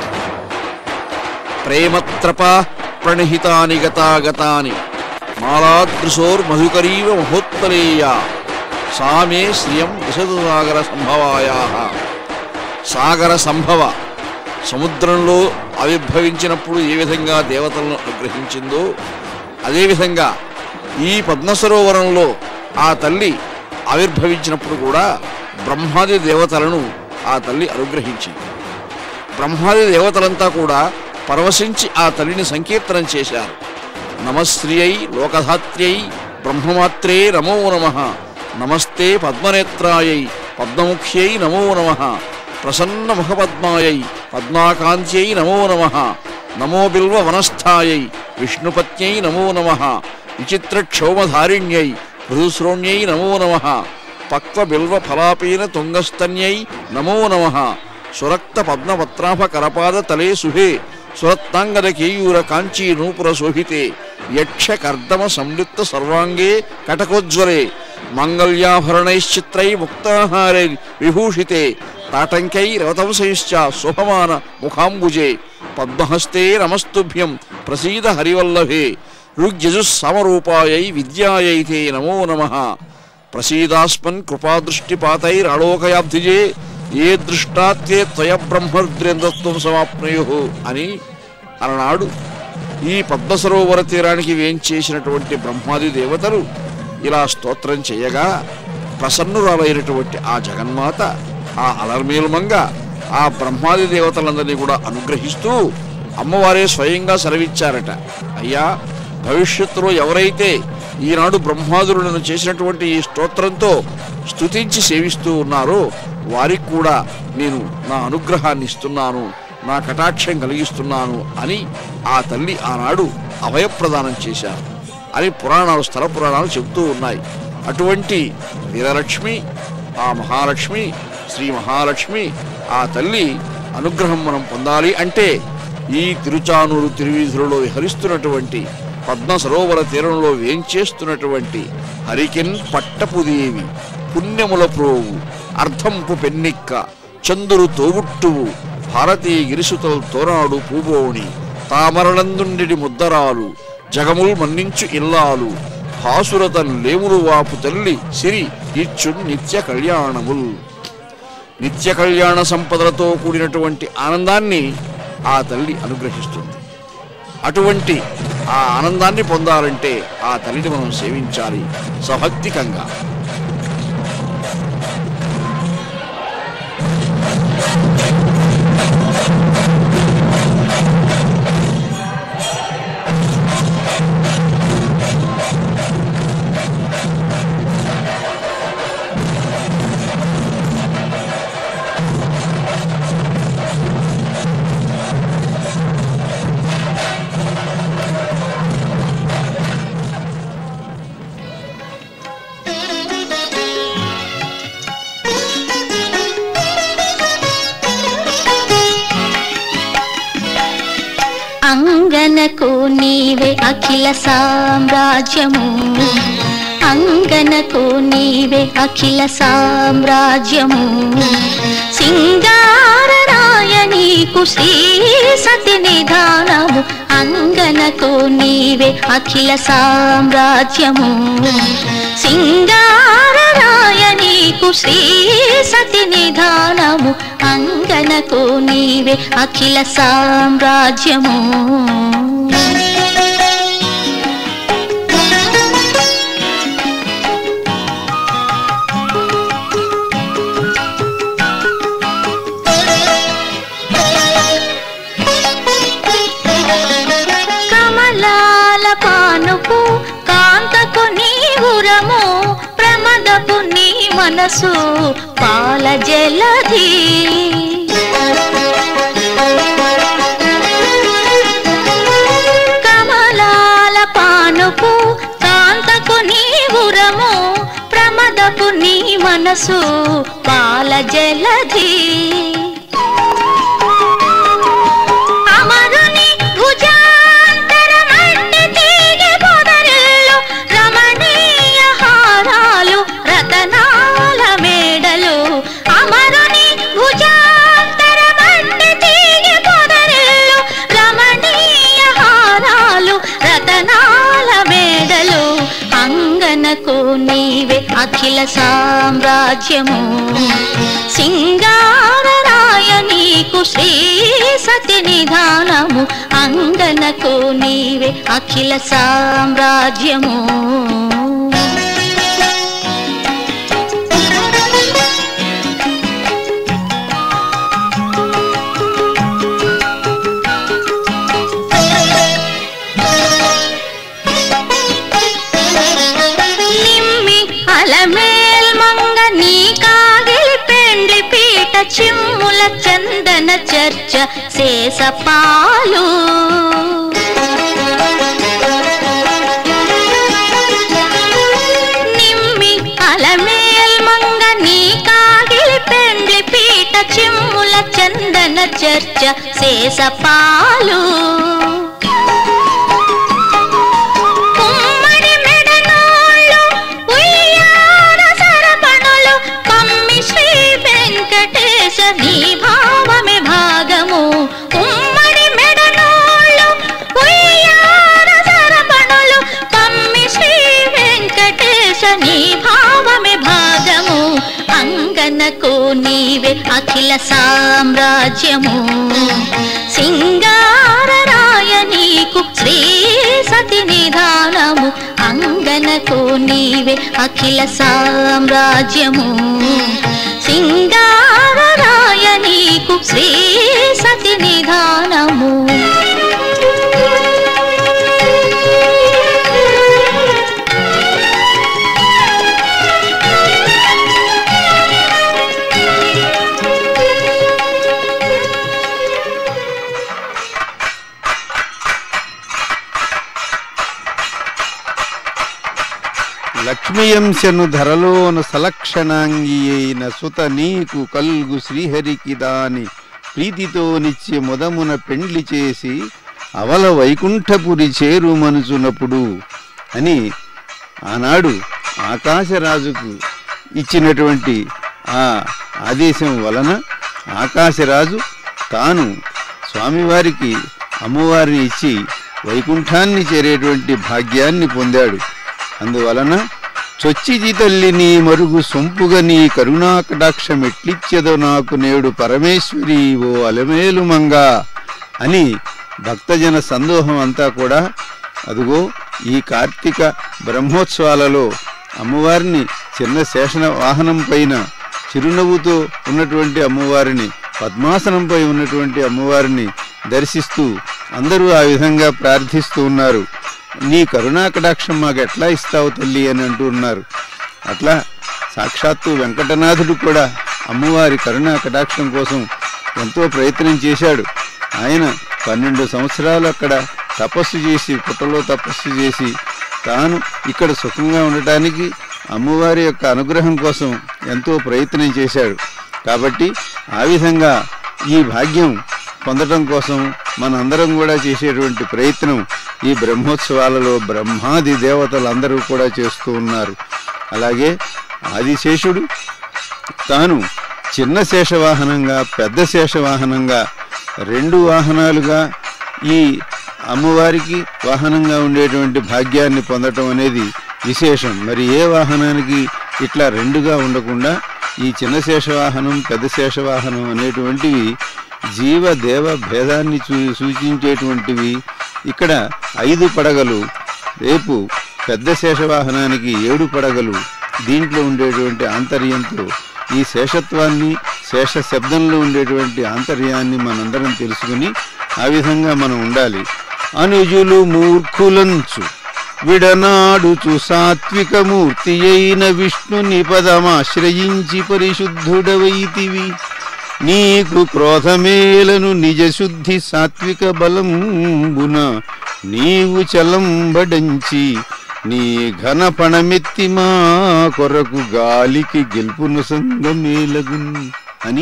ప్రేమత్రప ప్రణిహితాని గతాగతాని మాలాదృశోర్మధుకరీవ మహోత్తలేయ సామే శ్రియం దిశదు సాగర సంభవాయా సాగర సంభవ సముద్రంలో ఆవిర్భవించినప్పుడు ఏ విధంగా దేవతలను అనుగ్రహించిందో అదేవిధంగా ఈ పద్మసరోవరంలో ఆ తల్లి ఆవిర్భవించినప్పుడు కూడా బ్రహ్మాది దేవతలను ఆ తల్లి అనుగ్రహించింది బ్రహ్మాది దేవతలంతా కూడా పరవశించి ఆ తల్లిని సంకీర్తనం చేశారు నమశ్రీయై లోకధాత్ర్యై బ్రహ్మమాత్రే నమో నమ నమస్తే పద్మనేత్రాయై పద్మముఖ్యై నమో నమ ప్రసన్న ముఖపద్మాయై పద్మాకాంత్యై నమో నమ నమో బిల్వ వనస్థాయై విష్ణుపత్యై నమో నమ విచిత్ర క్షౌమధారిణ్యై మృదుశ్రోణ్యై నమో నమ పక్వ బిల్వ ఫలాపీన తుంగస్తన్యై నమో నమ సురక్త పద్మపత్రాభ కరపాద తలే సుహే సురత్నాంగద కేయూర కాంచీ నూపుర శోభితే యక్ష కర్దమ సంయుక్త సర్వాంగే కటకోజ్వలే మంగళ్యాభరణైశ్చిత్రై ముక్తాహారై విభూషితే తాటంకై రవతంశైశ్చ శుభమాన ముఖాంబుజే పద్మహస్తే నమస్తుభ్యం ప్రసీద హరివల్లభే ఋగ్యజుస్సమరూపాయై విద్యాయై తే నమో నమః ప్రసీదాస్మన్ కృపాదృష్టిపాతైరలోకయాబ్ధిజే ఏ దృష్టాత్యే త్వయ బ్రహ్మరుద్రేంద్రత్వం సమాప్నయు అని అలనాడు ఈ పద్మసరోవర తీరానికి వేంచేసినటువంటి బ్రహ్మాది దేవతలు ఇలా స్తోత్రం చేయగా ప్రసన్నురాలైనటువంటి ఆ జగన్మాత ఆ అలర్మేలుమంగ ఆ బ్రహ్మాది దేవతలందరినీ కూడా అనుగ్రహిస్తూ అమ్మవారే స్వయంగా సెలవిచ్చారట అయ్యా భవిష్యత్తులో ఎవరైతే ఈనాడు బ్రహ్మాదురులను చేసినటువంటి ఈ స్తోత్రంతో స్తుతించి సేవిస్తూ ఉన్నారో వారికి కూడా నేను నా అనుగ్రహాన్ని ఇస్తున్నాను నా కటాక్షం కలిగిస్తున్నాను అని ఆ తల్లి ఆనాడు అభయప్రదానం చేశారు అని పురాణాలు స్థల పురాణాలు చెబుతూ ఉన్నాయి అటువంటి వీరలక్ష్మి ఆ మహాలక్ష్మి శ్రీ మహాలక్ష్మి ఆ తల్లి అనుగ్రహం మనం పొందాలి అంటే ఈ తిరుచానూరు తిరువీధులలో విహరిస్తున్నటువంటి పద్మ సరోవర తీరంలో వేంచేస్తున్నటువంటి హరికెన్ పట్టపుదేవి పుణ్యముల ప్రోవు అర్ధంపు పెన్నిక్క చందురు తోబుట్టువు భారతీ గిరిసుతల్ తోనాడు పూబోణి తామరలందుండెడి ముద్దరాలు జగముల్ మన్నించు ఇల్లాలు భాసురతన్ లేములు వాపు తల్లి సిరి ఇచ్చు నిత్య కళ్యాణముల్ నిత్య కళ్యాణ సంపదలతో కూడినటువంటి ఆనందాన్ని ఆ తల్లి అనుగ్రహిస్తుంది అటువంటి ఆ ఆనందాన్ని పొందాలంటే ఆ తల్లిని మనం సేవించాలి సభక్తికంగా అంగనకు నీవే అఖిల సామ్రాజ్యము అంగనకు నీవే అఖిల సామ్రాజ్యము సింగారరాయ నీకు శ్రీ సతి నిధానము అంగనకు నీవే అఖిల సామ్రాజ్యము సింగారరాయ నీకు శ్రీ సతి నిధానము అంగనకు నీవే అఖిల సామ్రాజ్యము కమలాల పానుపు కాంతకు నీ ఉరము ప్రమదపు నీ మనసు పాల జలధి కమలాల పానుపు కాంతకు నీ ఉరము ప్రమదపు నీ మనసు పాల జలధి అమరుని భుజాంతరమట్టి తీగె పొదరిల్లు రమణీయ హారాలు రతనాల మేడలు అమరుని భుజాంతరమట్టి తీగె పొదరిల్లు రమణీయ హారాలు రతనాల మేడలు అంగనకు నీవే అఖిల సామ్రాజ్యము సింగారరాయ నీకు శ్రీ సతి నిధానము అంగనకు నీవే అఖిల సామ్రాజ్యము నిమ్మి అలమేల్ మంగ నీ కాగిలి పెండ్లి పీట చిమ్ముల చందన చర్చ శేష పాలు నిమ్మి అలమేల్ మంగ నీ కాగిలి పెండ్లి పీట చిమ్ముల చందన చర్చ శేష పాలు కుమ్మడి మెడనోళ్ళు, ఉయ్యాల సరపణులు, కమ్మి శ్రీ వెంకటేశ నీ భావమే భాగము కుమ్మడి మెడనోళ్ళు, ఉయ్యాల సరపణులు, కమ్మి శ్రీ వెంకటేశ నీ భావమే భాగము అంగనకు నీవే అఖిల సామ్రాజ్యము సింగారరాయ నీకు శ్రీ సతి నిధానము అంగనకు నీవే అఖిల సామ్రాజ్యము సింగారరాయ నీకు శ్రీ సతి నిధానము లక్ష్మీయంశను ధరలోన సలక్షణాంగి అయిన సుత నీకు కల్గు శ్రీహరికి దాని ప్రీతితో నిత్య ముదమున పెండ్లి చేసి అవల వైకుంఠపురి చేరు మనుచునప్పుడు అని ఆనాడు ఆకాశరాజుకు ఇచ్చినటువంటి ఆ ఆదేశం వలన ఆకాశరాజు తాను స్వామివారికి అమ్మవారిని ఇచ్చి వైకుంఠాన్ని చేరేటువంటి భాగ్యాన్ని పొందాడు అందువలన చొచ్చిది తల్లి నీ మరుగు సొంపుగా నీ కరుణాకటాక్షం ఎట్లిచ్చెదో నాకు నేడు పరమేశ్వరి ఓ అలమేలు మంగా అని భక్తజన సందోహం అంతా కూడా అదుగో ఈ కార్తీక బ్రహ్మోత్సవాలలో అమ్మవారిని చిన్న శేషణ వాహనం పైన చిరునవ్వుతో ఉన్నటువంటి అమ్మవారిని పద్మాసనంపై ఉన్నటువంటి అమ్మవారిని దర్శిస్తూ అందరూ ఆ విధంగా ప్రార్థిస్తూ ఉన్నారు నీ కరుణా కటాక్షం మాకు ఎట్లా ఇస్తావు తల్లి అని అంటూ ఉన్నారు అట్లా సాక్షాత్తు వెంకటనాథుడు కూడా అమ్మవారి కరుణా కటాక్షం కోసం ఎంతో ప్రయత్నం చేశాడు ఆయన పన్నెండు సంవత్సరాలు అక్కడ తపస్సు చేసి పుట్టలో తపస్సు చేసి తాను ఇక్కడ సుఖంగా ఉండటానికి అమ్మవారి యొక్క అనుగ్రహం కోసం ఎంతో ప్రయత్నం చేశాడు కాబట్టి ఆ విధంగా ఈ భాగ్యం పొందటం కోసం మనందరం కూడా చేసేటువంటి ప్రయత్నం ఈ బ్రహ్మోత్సవాలలో బ్రహ్మాది దేవతలందరూ కూడా చేస్తూ ఉన్నారు అలాగే ఆదిశేషుడు తాను చిన్న శేషవాహనంగా పెద్ద శేషవాహనంగా రెండు వాహనాలుగా ఈ అమ్మవారికి వాహనంగా ఉండేటువంటి భాగ్యాన్ని పొందటం అనేది విశేషం మరి ఏ వాహనానికి ఇట్లా రెండుగా ఉండకుండా ఈ చిన్న శేషవాహనం పెద్ద శేషవాహనం అనేటువంటివి జీవ దేవ భేదాన్ని చూ సూచించేటువంటివి ఇక్కడ ఐదు పడగలు రేపు పెద్ద శేషవాహనానికి ఏడు పడగలు దీంట్లో ఉండేటువంటి ఆంతర్యంతో ఈ శేషత్వాన్ని శేష శబ్దంలో ఉండేటువంటి ఆంతర్యాన్ని మనందరం తెలుసుకుని ఆ విధంగా మనం ఉండాలి అనుజులు మూర్ఖులంచు విడనాడుచు సాత్విక మూర్తి అయిన విష్ణుని పదమాశ్రయించి పరిశుద్ధుడవైతివి నీకు క్రోధమేలను నిజశుద్ధి సాత్విక బలంబున నీవు చలంబడంచి నీ ఘన పణమెత్తి మా కొరకు గాలికి గెలుపును సంగమేలగున్ అని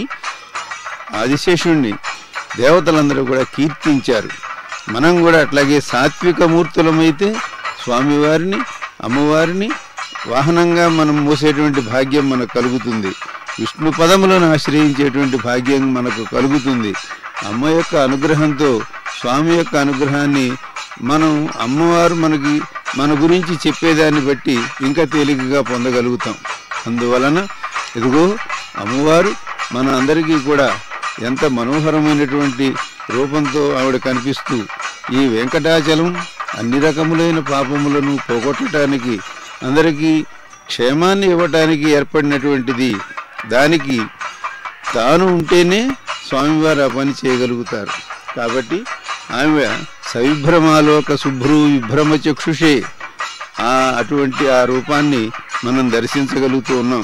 ఆదిశేషుణ్ణి దేవతలందరూ కూడా కీర్తించారు మనం కూడా అట్లాగే సాత్విక మూర్తులమైతే స్వామివారిని అమ్మవారిని వాహనంగా మనం మోసేటువంటి భాగ్యం మనకు కలుగుతుంది విష్ణు పదములను ఆశ్రయించేటువంటి భాగ్యం మనకు కలుగుతుంది అమ్మ యొక్క అనుగ్రహంతో స్వామి యొక్క అనుగ్రహాన్ని మనం అమ్మవారు మనకి మన గురించి చెప్పేదాన్ని బట్టి ఇంకా తేలికగా పొందగలుగుతాం అందువలన ఇదిగో అమ్మవారు మన అందరికీ కూడా ఎంత మనోహరమైనటువంటి రూపంతో ఆవిడ కనిపిస్తూ ఈ వెంకటాచలం అన్ని రకములైన పాపములను పోగొట్టడానికి అందరికీ క్షేమాన్ని ఇవ్వటానికి ఏర్పడినటువంటిది దానికి తాను ఉంటేనే స్వామివారు ఆ పని చేయగలుగుతారు కాబట్టి ఆమె సవిభ్రమాలోక శుభ్రు విభ్రమ చక్షుషే ఆ అటువంటి ఆ రూపాన్ని మనం దర్శించగలుగుతూ ఉన్నాం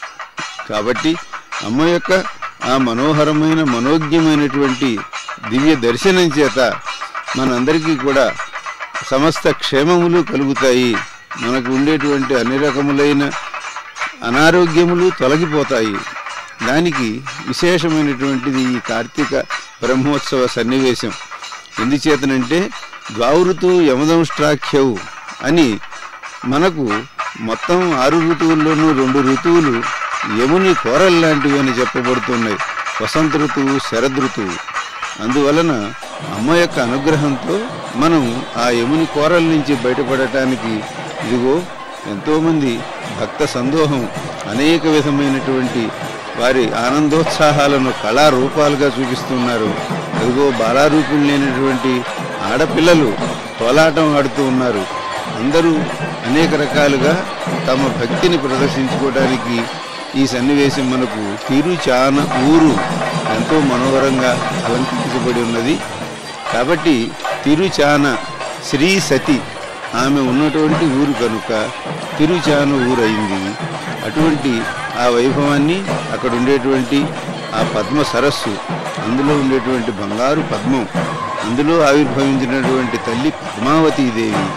కాబట్టి అమ్మ యొక్క ఆ మనోహరమైన మనోజ్ఞమైనటువంటి దివ్య దర్శనం చేత మనందరికీ కూడా సమస్త క్షేమములు కలుగుతాయి మనకు ఉండేటువంటి అన్ని రకములైన అనారోగ్యములు తొలగిపోతాయి దానికి విశేషమైనటువంటిది ఈ కార్తీక బ్రహ్మోత్సవ సన్నివేశం ఎందుచేతనంటే ద్వావృతు యమదంష్ట్రాఖ్యవు అని మనకు మొత్తం ఆరు ఋతువుల్లోనూ రెండు ఋతువులు యముని కోరల్ లాంటివి అని చెప్పబడుతున్నాయి వసంత ఋతువు శరద్ ఋతువు అందువలన అమ్మ యొక్క అనుగ్రహంతో మనం ఆ యముని కోరల నుంచి బయటపడటానికి ఇదిగో ఎంతోమంది భక్త సందోహం అనేక విధమైనటువంటి వారి ఆనందోత్సాహాలను కళారూపాలుగా చూపిస్తున్నారు అదిగో బాలారూపులు లేనటువంటి ఆడపిల్లలు కోలాటం ఆడుతూ ఉన్నారు అందరూ అనేక రకాలుగా తమ భక్తిని ప్రదర్శించుకోవడానికి ఈ సన్నివేశం మనకు తిరుచాన ఊరు ఎంతో మనోహరంగా అలంకరించబడి ఉన్నది కాబట్టి తిరుచాన శ్రీ సతి ఆమె ఉన్నటువంటి ఊరు కనుక తిరుచాన ఊరైంది అటువంటి ఆ వైభవాన్ని అక్కడ ఉండేటువంటి ఆ పద్మ సరస్సు అందులో ఉండేటువంటి బంగారు పద్మం అందులో ఆవిర్భవించినటువంటి తల్లి పద్మావతీదేవి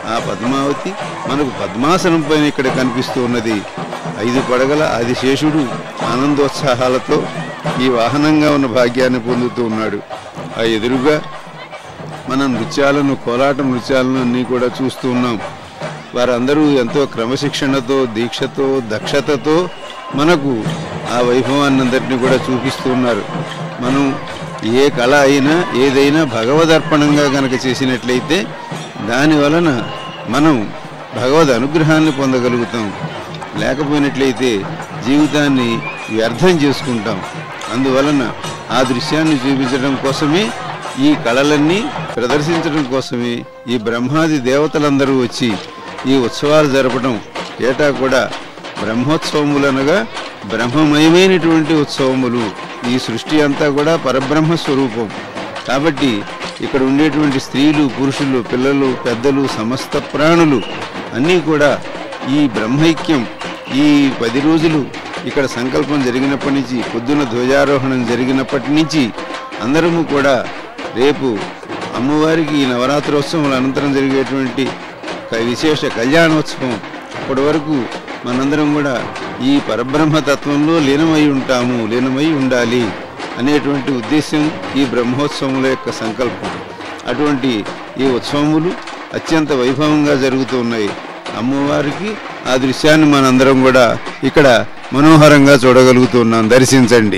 ఆ పద్మావతి మనకు పద్మాసనం పైన ఇక్కడ కనిపిస్తూ ఉన్నది ఐదు పడగల ఆదిశేషుడు ఆనందోత్సాహాలతో ఈ వాహనంగా ఉన్న భాగ్యాన్ని పొందుతూ ఉన్నాడు ఆ ఎదురుగా మన నృత్యాలను కోలాట నృత్యాలను అన్నీ కూడా చూస్తూ ఉన్నాం వారందరూ ఎంతో క్రమశిక్షణతో దీక్షతో దక్షతతో మనకు ఆ వైభవాన్నందరినీ కూడా చూపిస్తూ ఉన్నారు మనం ఏ కళ అయినా ఏదైనా భగవదర్పణంగా గనక చేసినట్లయితే దాని వలన మనం భగవద్ అనుగ్రహాన్ని పొందగలుగుతాం లేకపోయినట్లయితే జీవితాన్ని వ్యర్థం చేసుకుంటాం అందువలన ఆ దృశ్యాన్ని చూపించడం కోసమే ఈ కళలన్నీ ప్రదర్శించడం కోసమే ఈ బ్రహ్మాది దేవతలందరూ వచ్చి ఈ ఉత్సవాలు జరపడం ఏటా కూడా బ్రహ్మోత్సవములనగా బ్రహ్మమయమైనటువంటి ఉత్సవములు ఈ సృష్టి అంతా కూడా పరబ్రహ్మ స్వరూపం కాబట్టి ఇక్కడ ఉండేటువంటి స్త్రీలు పురుషులు పిల్లలు పెద్దలు సమస్త ప్రాణులు అన్నీ కూడా ఈ బ్రహ్మైక్యం ఈ పది రోజులు ఇక్కడ సంకల్పం జరిగినప్పటి నుంచి పొద్దున ధ్వజారోహణం జరిగినప్పటి నుంచి అందరము కూడా రేపు అమ్మవారికి ఈ నవరాత్రోత్సవం అనంతరం జరిగేటువంటి క- విశేష కళ్యాణోత్సవం అప్పటి వరకు మనందరం కూడా ఈ పరబ్రహ్మ తత్వంలో లీనమై ఉంటాము లీనమై ఉండాలి అనేటువంటి ఉద్దేశం ఈ బ్రహ్మోత్సవముల యొక్క సంకల్పం అటువంటి ఈ ఉత్సవములు అత్యంత వైభవంగా జరుగుతూ ఉన్నాయి అమ్మవారికి ఆ దృశ్యాన్ని మనందరం కూడా ఇక్కడ మనోహరంగా చూడగలుగుతున్నాం దర్శించండి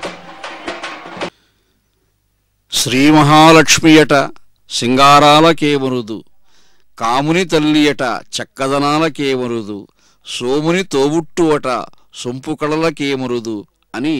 శ్రీ మహాలక్ష్మియట సింగారాలకేమరుదు కాముని తల్లియట చక్కదనాలకేమరుదు సోముని తోబుట్టువట సొంపు కళలకేమరుదు అని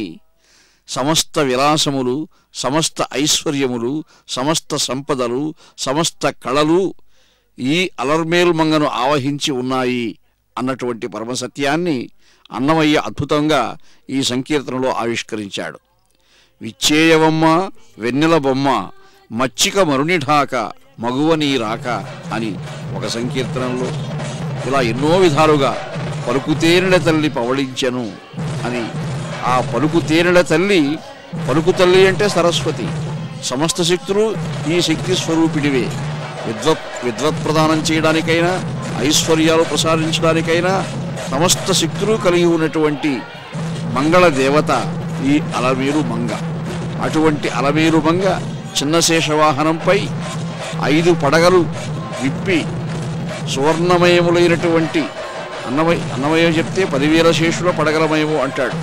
సమస్త విలాసములు సమస్త ఐశ్వర్యములు సమస్త సంపదలు సమస్త కళలు ఈ అలర్మేల్మంగను ఆవహించి ఉన్నాయి అన్నటువంటి పరమసత్యాన్ని అన్నమయ్య అద్భుతంగా ఈ సంకీర్తనలో ఆవిష్కరించాడు విచ్చేయవమ్మ వెన్నెల బొమ్మ మచ్చిక మరునిఢాక మగువ నీ రాక అని ఒక సంకీర్తనంలో ఇలా ఎన్నో విధాలుగా పలుకు తేనెల తల్లి పవళించెను అని ఆ పలుకు తేనెల తల్లి పలుకు తల్లి అంటే సరస్వతి సమస్త శక్తులు ఈ శక్తి స్వరూపిడివే విద్వత్ విద్వత్ ప్రదానం చేయడానికైనా ఐశ్వర్యాలు ప్రసాదించడానికైనా సమస్త శక్తులు కలిగి ఉన్నటువంటి మంగళ దేవత ఈ అలమేరు మంగ అటువంటి అలమేరు మంగ చిన్న శేషవాహనంపై ఐదు పడగలు విప్పి సువర్ణమయములైనటువంటి అన్నమయ అన్నమయం చెప్తే పదివేల శేషుల పడగలమయము అంటాడు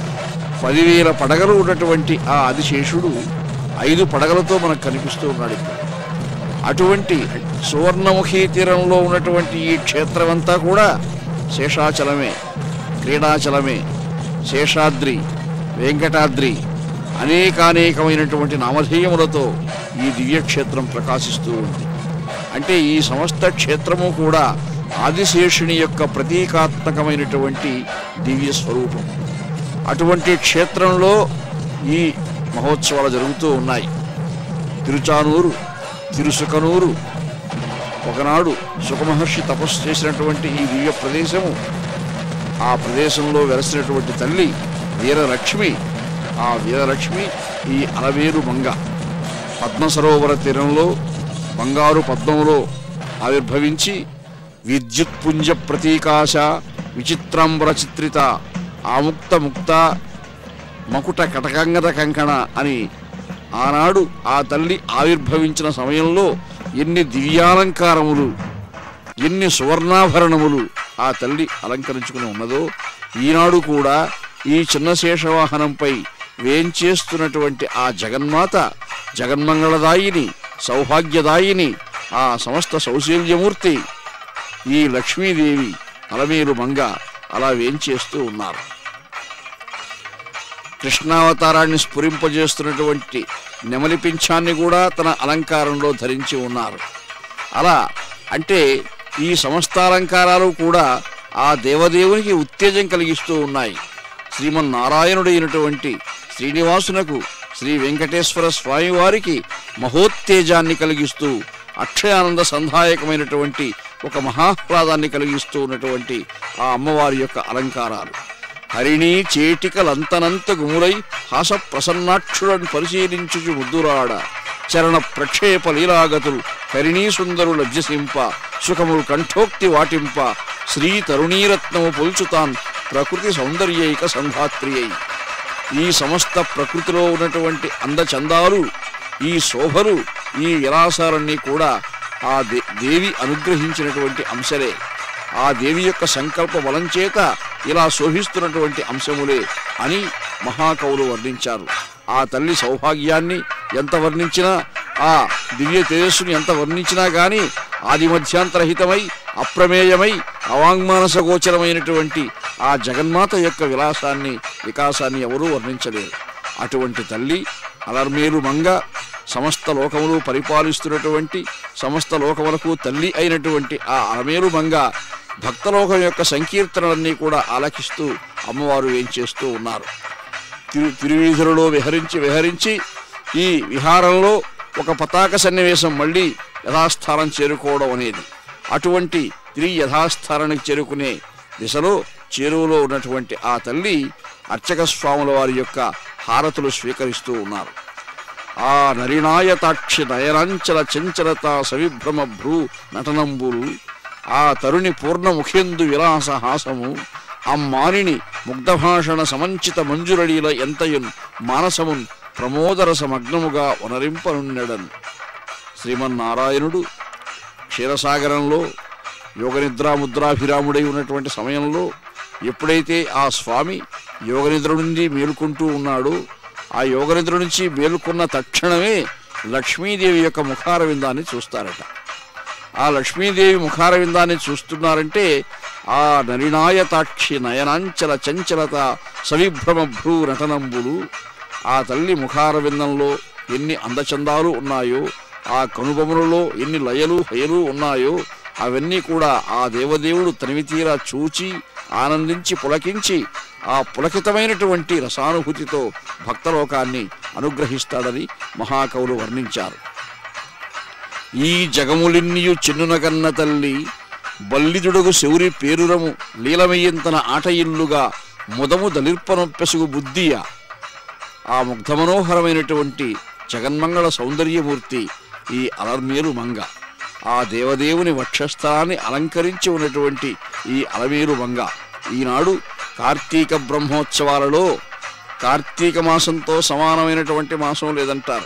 పదివేల పడగలు ఉన్నటువంటి ఆ ఆదిశేషుడు ఐదు పడగలతో మనకు కనిపిస్తూ ఉన్నాడు ఇక్కడ అటువంటి సువర్ణముఖి తీరంలో ఉన్నటువంటి ఈ క్షేత్రం అంతా కూడా శేషాచలమే క్రీడాచలమే శేషాద్రి వెంకటాద్రి అనేకానేకమైనటువంటి నామధేయములతో ఈ దివ్యక్షేత్రం ప్రకాశిస్తూ ఉంది అంటే ఈ సమస్త క్షేత్రము కూడా ఆదిశేషుని యొక్క ప్రతీకాత్మకమైనటువంటి దివ్య స్వరూపం అటువంటి క్షేత్రంలో ఈ మహోత్సవాలు జరుగుతూ ఉన్నాయి తిరుచానూరు తిరుసుకనూరు ఒకనాడు సుఖమహర్షి తపస్సు చేసినటువంటి ఈ దివ్య ప్రదేశము ఆ ప్రదేశంలో వెలసినటువంటి తల్లి వీరలక్ష్మి ఆ వీరలక్ష్మి ఈ అలవేరు మంగ పద్మ సరోవర తీరంలో బంగారు పద్మములో ఆవిర్భవించి విద్యుత్ పుంజ ప్రతీకాశ విచిత్రాంబర చిత్రిత ఆముక్త ముక్త మకుట కటకంగద కంకణ అని ఆనాడు ఆ తల్లి ఆవిర్భవించిన సమయంలో ఎన్ని దివ్యాలంకారములు ఎన్ని సువర్ణాభరణములు ఆ తల్లి అలంకరించుకుని ఉన్నదో ఈనాడు కూడా ఈ చిన్న శేషవాహనంపై వేంచేస్తున్నటువంటి ఆ జగన్మాత జగన్మంగళదాయిని సౌభాగ్యదాయిని ఆ సమస్త సౌశల్యమూర్తి ఈ లక్ష్మీదేవి అలమేలు మంగ అలా వేంచేస్తూ ఉన్నారు కృష్ణావతారాన్ని స్ఫురింపజేస్తున్నటువంటి నెమలి పింఛాన్ని కూడా తన అలంకారంలో ధరించి ఉన్నారు అలా అంటే ఈ సమస్త అలంకారాలు కూడా ఆ దేవదేవునికి ఉత్తేజం కలిగిస్తూ ఉన్నాయి శ్రీమన్నారాయణుడైనటువంటి శ్రీనివాసునకు శ్రీ వెంకటేశ్వర స్వామి వారికి మహోత్తేజాన్ని కలిగిస్తూ అక్షయానంద సంధాయకమైనటువంటి ఒక మహాహ్లాదాన్ని కలిగిస్తూ ఉన్నటువంటి ఆ అమ్మవారి యొక్క అలంకారాలు హరిణీ చేటికలంతనంత గుములై హాస ప్రసన్నాక్షుడని పరిశీలించుచు ముద్దురాడ చరణ ప్రక్షేప లీలాగతులు కరిణీ సుందరు లజ్జసింప సుఖములు కంఠోక్తి వాటింప శ్రీ తరుణీరత్నము పొల్చుతాన్ ప్రకృతి సౌందర్యైక సంధాత్రి అయి ఈ సమస్త ప్రకృతిలో ఉన్నటువంటి అందచందాలు ఈ శోభలు ఈ విలాసాలన్నీ కూడా ఆ దే- దేవి అనుగ్రహించినటువంటి అంశలే ఆ దేవి యొక్క సంకల్ప బలం చేత ఇలా శోభిస్తున్నటువంటి అంశములే అని మహాకవులు వర్ణించారు ఆ తల్లి సౌభాగ్యాన్ని ఎంత వర్ణించినా ఆ దివ్య తేజస్సుని ఎంత వర్ణించినా గాని ఆది మధ్యాంతరహితమై అప్రమేయమై అవాంగ్మానస గోచరమైనటువంటి ఆ జగన్మాత యొక్క విలాసాన్ని వికాసాన్ని ఎవరూ వర్ణించలేరు అటువంటి తల్లి అలర్మేలు మంగ సమస్త లోకములు పరిపాలిస్తున్నటువంటి సమస్త లోకములకు తల్లి అయినటువంటి ఆ అలమేలు మంగ భక్తలోకం యొక్క సంకీర్తనలన్నీ కూడా ఆలకిస్తూ అమ్మవారు ఏం చేస్తూ ఉన్నారు తిరు తిరువీధులలో విహరించి విహరించి ఈ విహారంలో ఒక పతాక సన్నివేశం మళ్ళీ యథాస్థానం చేరుకోవడం అనేది అటువంటి తిరిగి యథాస్థానానికి చేరుకునే దిశలో చేరువలో ఉన్నటువంటి ఆ తల్లి అర్చక స్వాముల వారి యొక్క హారతులు స్వీకరిస్తూ ఉన్నారు ఆ నరినాయతాక్షి నయనాంచల చంచలత సవిభ్రమ భ్రూ నటనంబులు ఆ తరుణి పూర్ణముఖేందు విలాస హాసము అమ్మానిని ముగ్ధభాషణ సమంచిత మంజురడీల ఎంతయున్ మానసమున్ ప్రమోదరసమగ్నముగా వనరింపనున్నడన్ శ్రీమన్నారాయణుడు క్షీరసాగరంలో యోగనిద్రా ముద్రాభిరాముడై ఉన్నటువంటి సమయంలో ఎప్పుడైతే ఆ స్వామి యోగనిద్ర నుండి మేలుకుంటూ ఉన్నాడో ఆ యోగనిద్ర నుంచి మేలుకున్న తక్షణమే లక్ష్మీదేవి యొక్క ముఖార విందాన్ని చూస్తారట ఆ లక్ష్మీదేవి ముఖార విందాన్ని చూస్తున్నారంటే ఆ నరినాయతాక్షి నయనాంచల చంచలత సవిభ్రమ భ్రూ నటనంబులు ఆ తల్లి ముఖార విందంలో ఎన్ని అందచందాలు ఉన్నాయో ఆ కనుబొమ్మలలో ఎన్ని లయలు హయలు ఉన్నాయో అవన్నీ కూడా ఆ దేవదేవుడు తనివి తీరా చూచి ఆనందించి పులకించి ఆ పులకితమైనటువంటి రసానుభూతితో భక్తలోకాన్ని అనుగ్రహిస్తాడని మహాకవులు వర్ణించారు ఈ జగములిన్నియు చిన్నునగన్న తల్లి బల్లిదుడుగు శౌరి పేరురము లీలమయ్యంతన ఆట ఇల్లుగా ముదము దలిర్పనొప్పెసుగు బుద్ధియ ఆ ముగ్ధమనోహరమైనటువంటి జగన్మంగళ సౌందర్యమూర్తి ఈ అలర్మేలు మంగ ఆ దేవదేవుని వక్షస్థలాన్ని అలంకరించి ఉన్నటువంటి ఈ అలమేలు మంగ ఈనాడు కార్తీక బ్రహ్మోత్సవాలలో కార్తీక మాసంతో సమానమైనటువంటి మాసం లేదంటారు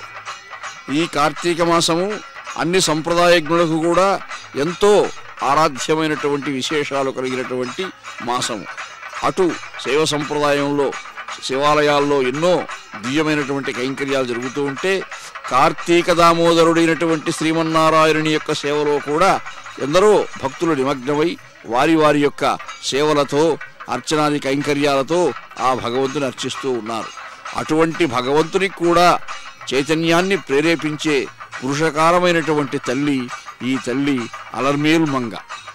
ఈ కార్తీక మాసము అన్ని సంప్రదాయజ్ఞులకు కూడా ఎంతో ఆరాధ్యమైనటువంటి విశేషాలు కలిగినటువంటి మాసము అటు శైవ సంప్రదాయంలో శివాలయాల్లో ఎన్నో దివ్యమైనటువంటి కైంకర్యాలు జరుగుతూ ఉంటే కార్తీక దామోదరుడైనటువంటి శ్రీమన్నారాయణుని యొక్క సేవలో కూడా ఎందరో భక్తులు నిమగ్నమై వారి వారి యొక్క సేవలతో అర్చనాది కైంకర్యాలతో ఆ భగవంతుని అర్చిస్తూ ఉన్నారు అటువంటి భగవంతునికి కూడా చైతన్యాన్ని ప్రేరేపించే పురుషకారమైనటువంటి తల్లి ఈ తల్లి అలర్మేల్ మంగ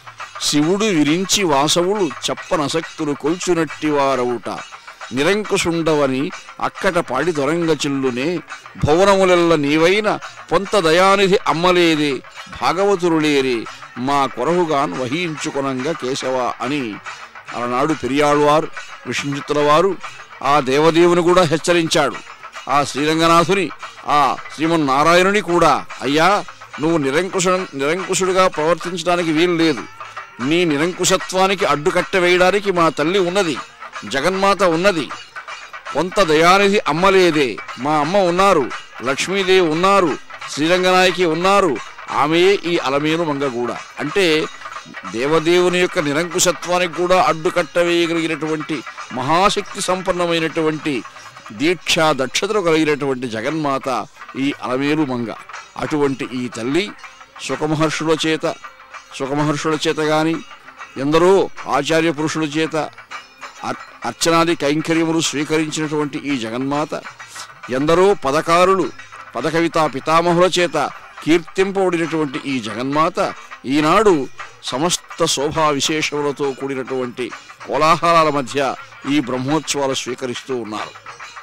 శివుడు విరించి వాసవులు చెప్పనసక్తులు కొల్చునట్టి వారవుట నిరంకుశుండవని అక్కట పాడి దొరంగ చిల్లునే భువనములెల్ల నీవైన పొంత దయానిధి అమ్మలేదే భాగవతురులేరే మా కొరహుగాన్ వహించుకొనంగా కేశవ అని అలనాడు పెరియాళ్వారు విష్ణుచిత్తుల వారు ఆ దేవదేవుని కూడా హెచ్చరించాడు ఆ శ్రీరంగనాథుని ఆ శ్రీమన్నారాయణుని కూడా అయ్యా నువ్వు నిరంకుశ నిరంకుశుడిగా ప్రవర్తించడానికి వీలు లేదు నీ నిరంకుశత్వానికి అడ్డుకట్ట వేయడానికి మా తల్లి ఉన్నది జగన్మాత ఉన్నది కొంత దయానిధి అమ్మలేదే మా అమ్మ ఉన్నారు లక్ష్మీదేవి ఉన్నారు శ్రీరంగనాయకి ఉన్నారు ఆమెయే ఈ అలమేలు మంగ కూడా అంటే దేవదేవుని యొక్క నిరంకుశత్వానికి కూడా అడ్డుకట్ట వేయగలిగినటువంటి మహాశక్తి సంపన్నమైనటువంటి దీక్ష దక్షతలు కలిగినటువంటి జగన్మాత ఈ అలమేలు మంగ అటువంటి ఈ తల్లి సుఖమహర్షుల చేత సుఖమహర్షుల చేత గాని ఎందరో ఆచార్య పురుషుల చేత అర్- అర్చనాది కైంకర్యములు స్వీకరించినటువంటి ఈ జగన్మాత ఎందరో పదకారులు పదకవితా పితామహుల చేత కీర్తింపబడినటువంటి ఈ జగన్మాత ఈనాడు సమస్త శోభా విశేషములతో కూడినటువంటి కోలాహలాల మధ్య ఈ బ్రహ్మోత్సవాలు స్వీకరిస్తూ ఉన్నారు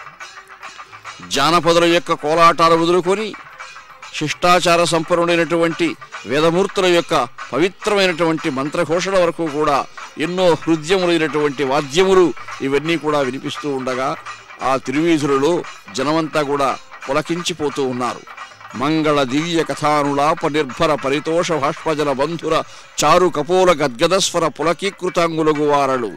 జానపదుల యొక్క కోలాటాలు వదులుకొని శిష్టాచార సంపన్నుడైనటువంటి వేదమూర్తుల యొక్క పవిత్రమైనటువంటి మంత్రఘోషణ వరకు కూడా ఎన్నో హృదయములైనటువంటి వాద్యములు ఇవన్నీ కూడా వినిపిస్తూ ఉండగా ఆ తిరువీధులలో జనమంతా కూడా పులకించిపోతూ ఉన్నారు మంగళ దివ్య కథానులాప నిర్భర పరితోష భాష్పజల బంధుర చారు కపోల గద్గదస్వర పులకీకృతాంగులగు వారలు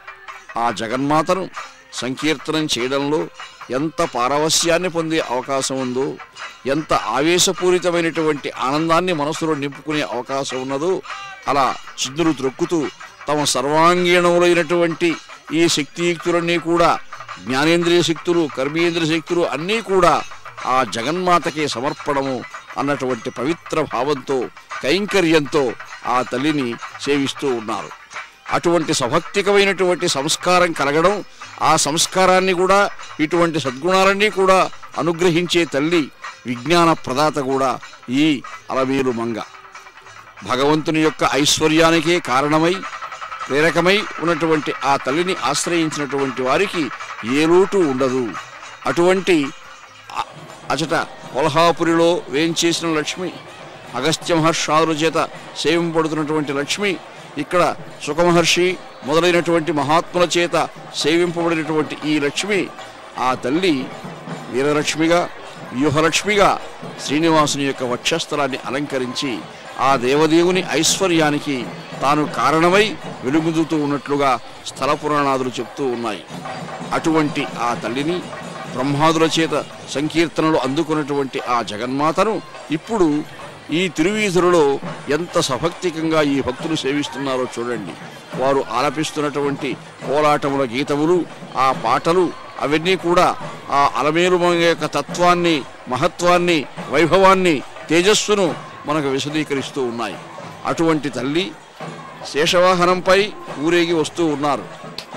ఆ జగన్మాతను సంకీర్తనం చేయడంలో ఎంత పారవస్యాన్ని పొందే అవకాశం ఉందో ఎంత ఆవేశపూరితమైనటువంటి ఆనందాన్ని మనసులో నింపుకునే అవకాశం ఉన్నదో అలా చిందులు త్రొక్కుతూ తమ సర్వాంగీణములైనటువంటి ఈ శక్తియుక్తులన్నీ కూడా జ్ఞానేంద్రియ శక్తులు కర్మేంద్రియ శక్తులు అన్నీ కూడా ఆ జగన్మాతకే సమర్పణము అన్నటువంటి పవిత్ర భావంతో కైంకర్యంతో ఆ తల్లిని సేవిస్తూ ఉన్నారు అటువంటి సభక్తికమైనటువంటి సంస్కారం కలగడం ఆ సంస్కారాన్ని కూడా ఇటువంటి సద్గుణాలన్నీ కూడా అనుగ్రహించే తల్లి విజ్ఞాన ప్రదాత కూడా ఈ అలమేలు మంగ భగవంతుని యొక్క ఐశ్వర్యానికే కారణమై ప్రేరకమై ఉన్నటువంటి ఆ తల్లిని ఆశ్రయించినటువంటి వారికి ఏ లోటు ఉండదు అటువంటి అ- అచట కొల్హాపురిలో వేంచేసిన లక్ష్మి అగస్త్య మహర్షాదుల చేత సేవింపబడుతున్నటువంటి లక్ష్మి ఇక్కడ సుఖమహర్షి మొదలైనటువంటి మహాత్ముల చేత సేవింపబడినటువంటి ఈ లక్ష్మి ఆ తల్లి వీరలక్ష్మిగా వ్యూహలక్ష్మిగా శ్రీనివాసుని యొక్క వక్షస్థలాన్ని అలంకరించి ఆ దేవదేవుని ఐశ్వర్యానికి తాను కారణమై వెలుగుదుతూ ఉన్నట్లుగా స్థల పురాణాదులు చెప్తూ ఉన్నాయి అటువంటి ఆ తల్లిని బ్రహ్మాదుల చేత సంకీర్తనలు అందుకున్నటువంటి ఆ జగన్మాతను ఇప్పుడు ఈ తిరువీధులలో ఎంత సభక్తికంగా ఈ భక్తులు సేవిస్తున్నారో చూడండి వారు ఆలపిస్తున్నటువంటి కోలాటముల గీతములు ఆ పాటలు అవన్నీ కూడా ఆ అలమేలు మంగ యొక్క తత్వాన్ని మహత్వాన్ని వైభవాన్ని తేజస్సును మనకు విశదీకరిస్తూ ఉన్నాయి అటువంటి తల్లి శేషవాహనంపై ఊరేగి వస్తూ ఉన్నారు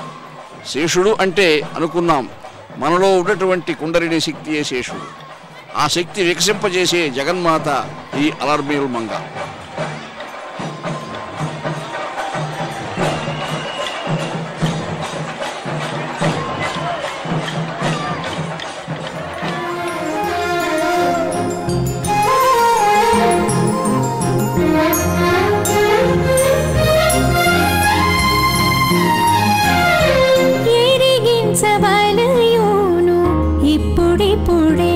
శేషుడు అంటే అనుకున్నాం మనలో ఉన్నటువంటి కుండలిని శక్తియే శేషుడు ఆ శక్తి వికసింపజేసే జగన్మాత ఈ అలర్మేల్ మంగ ఎరిగించవలయును ఇప్పుడిప్పుడే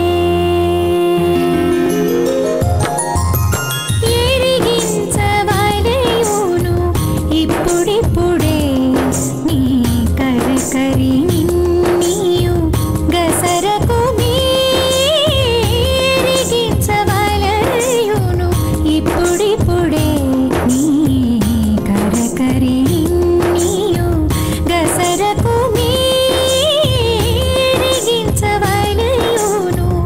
ఎరిగించవలయును ఇప్పుడిప్పుడే నీ కరకరి నిన్నియు గసరకు ఎరిగించవలయును ఇప్పుడిప్పుడే నీ కరకరి నిన్నియు గసరకు ఎరిగించవలయును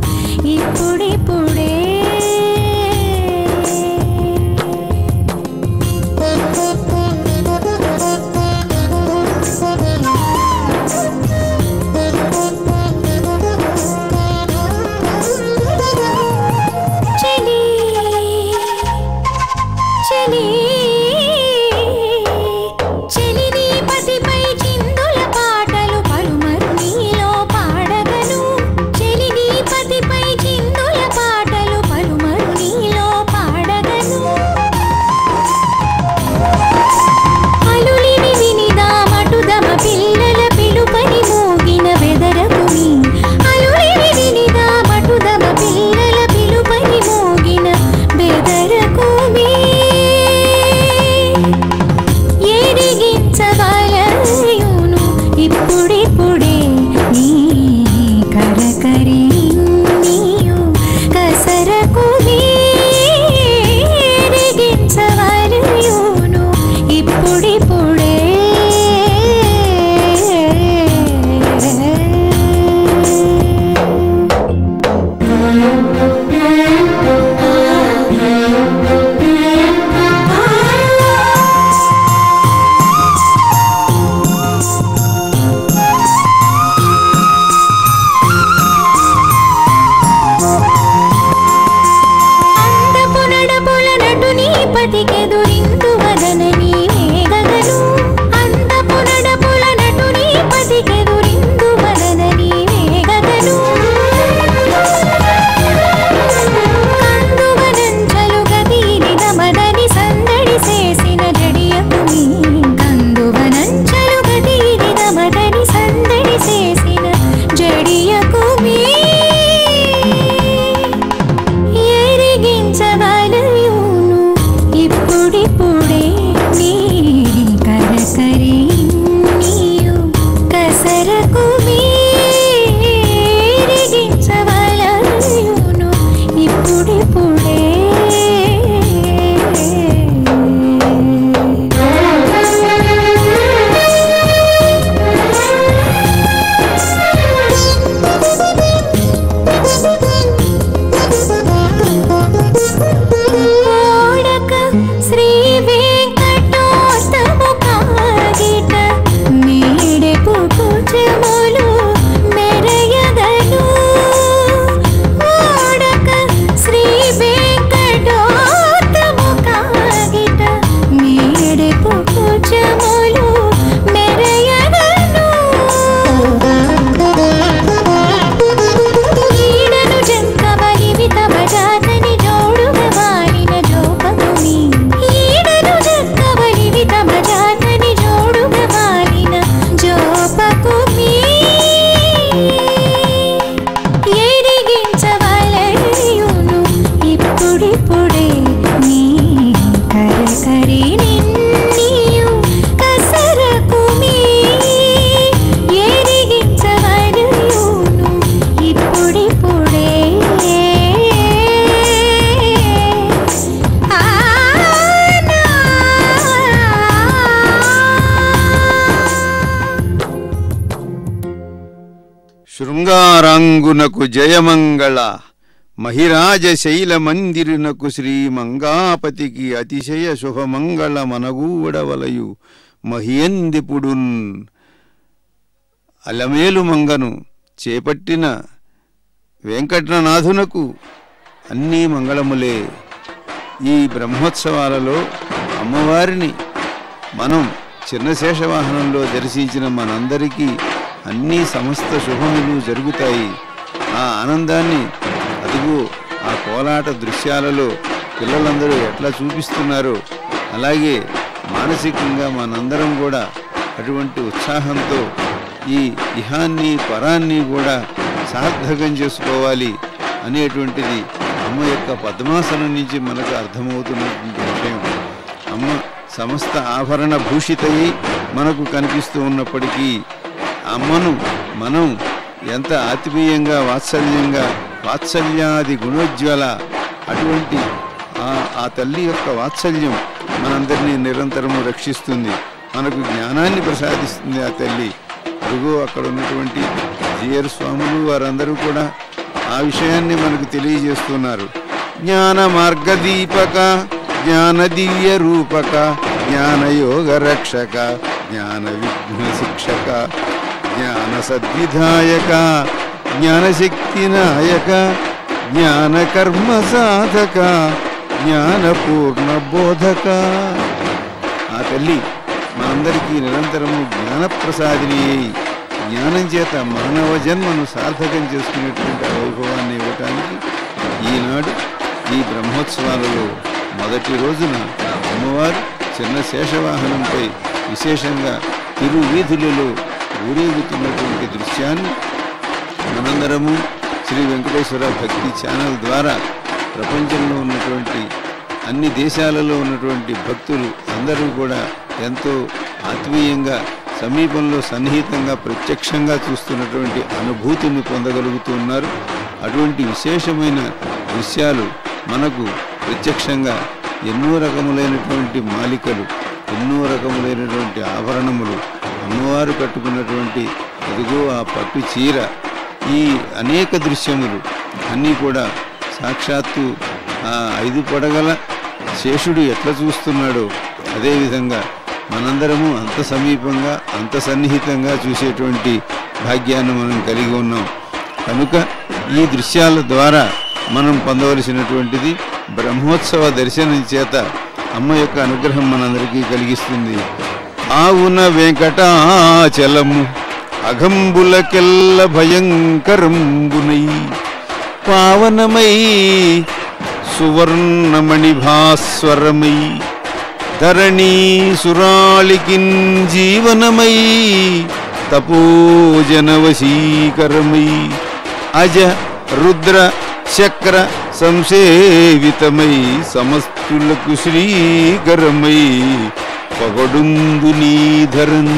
శృంగారాంగునకు జయమంగళ మహిరాజ శైల మందిరునకు శ్రీ మంగాపతికి అతిశయ శుభమంగళ మనగూడవలయు మహియందిపుడున్ అలమేలు మంగను చేపట్టిన వెంకటనాథునకు అన్నీ మంగళములే ఈ బ్రహ్మోత్సవాలలో అమ్మవారిని మనం చిన్న శేషవాహనంలో దర్శించిన మనందరికీ అన్ని సమస్త శుభములు జరుగుతాయి ఆ ఆనందాన్ని అదుగు ఆ కోలాట దృశ్యాలలో పిల్లలందరూ ఎట్లా చూపిస్తున్నారో అలాగే మానసికంగా మనందరం కూడా అటువంటి ఉత్సాహంతో ఈ ఇహాన్ని పరాన్ని కూడా సార్థకం చేసుకోవాలి అనేటువంటిది అమ్మ యొక్క పద్మాసనం నుంచి మనకు అర్థమవుతున్నటువంటి విషయం అమ్మ సమస్త ఆభరణ భూషితయి మనకు కనిపిస్తూ ఉన్నప్పటికీ అమ్మను మనం ఎంత ఆత్మీయంగా వాత్సల్యంగా వాత్సల్యాది గుణోజ్వల అటువంటి ఆ ఆ తల్లి యొక్క వాత్సల్యం మనందరినీ నిరంతరము రక్షిస్తుంది మనకు జ్ఞానాన్ని ప్రసాదిస్తుంది ఆ తల్లి అరుగు అక్కడ ఉన్నటువంటి జియర్ స్వాములు వారందరూ కూడా ఆ విషయాన్ని మనకు తెలియజేస్తున్నారు జ్ఞాన మార్గదీపక జ్ఞాన దివ్య రూపక జ్ఞాన యోగ రక్షక జ్ఞాన విఘ్న శిక్షక జ్ఞాన సద్విధాయక జ్ఞానశక్తి నాయక జ్ఞాన కర్మ సాధక జ్ఞాన పూర్ణ బోధక ఆ తల్లి మనందరికీ నిరంతరము జ్ఞానప్రసాదిని అయి జ్ఞానం చేత మానవ జన్మను సార్థకం చేసుకునేటువంటి ఆ వైభవాన్ని ఇవ్వటానికి ఈనాడు ఈ బ్రహ్మోత్సవాలలో మొదటి రోజున అమ్మవారు చిన్న శేషవాహనంపై విశేషంగా తిరు వీధులలో ఊరేగుతున్నటువంటి దృశ్యాన్ని మనందరము శ్రీ వెంకటేశ్వర భక్తి ఛానల్ ద్వారా ప్రపంచంలో ఉన్నటువంటి అన్ని దేశాలలో ఉన్నటువంటి భక్తులు అందరూ కూడా ఎంతో ఆత్మీయంగా సమీపంలో సన్నిహితంగా ప్రత్యక్షంగా చూస్తున్నటువంటి అనుభూతిని పొందగలుగుతూ ఉన్నారు అటువంటి విశేషమైన దృశ్యాలు మనకు ప్రత్యక్షంగా ఎన్నో రకములైనటువంటి మాలికలు ఎన్నో రకములైనటువంటి ఆభరణములు అమ్మవారు కట్టుకున్నటువంటి ఎదుగో ఆ పట్టు చీర ఈ అనేక దృశ్యములు అన్నీ కూడా సాక్షాత్తు ఆ ఐదు పడగల శేషుడు ఎట్లా చూస్తున్నాడో అదేవిధంగా మనందరము అంత సమీపంగా అంత సన్నిహితంగా చూసేటువంటి భాగ్యాన్ని మనం కలిగి ఉన్నాం కనుక ఈ దృశ్యాల ద్వారా మనం పొందవలసినటువంటిది బ్రహ్మోత్సవ దర్శనం చేత అమ్మ యొక్క అనుగ్రహం మనందరికీ కలిగిస్తుంది ఆవున వెంకటాచలము అఘంబులకెల్ల భయంకరంబునై పావనమై సువర్ణమణి భాస్వరమై ధరణీ సురాళికిన్ జీవనమై తపోజనవశీకరమై అజ రుద్ర చక్ర సంసేవితమై సమస్తులకు శ్రీకరమై పగడుందు నీధరన్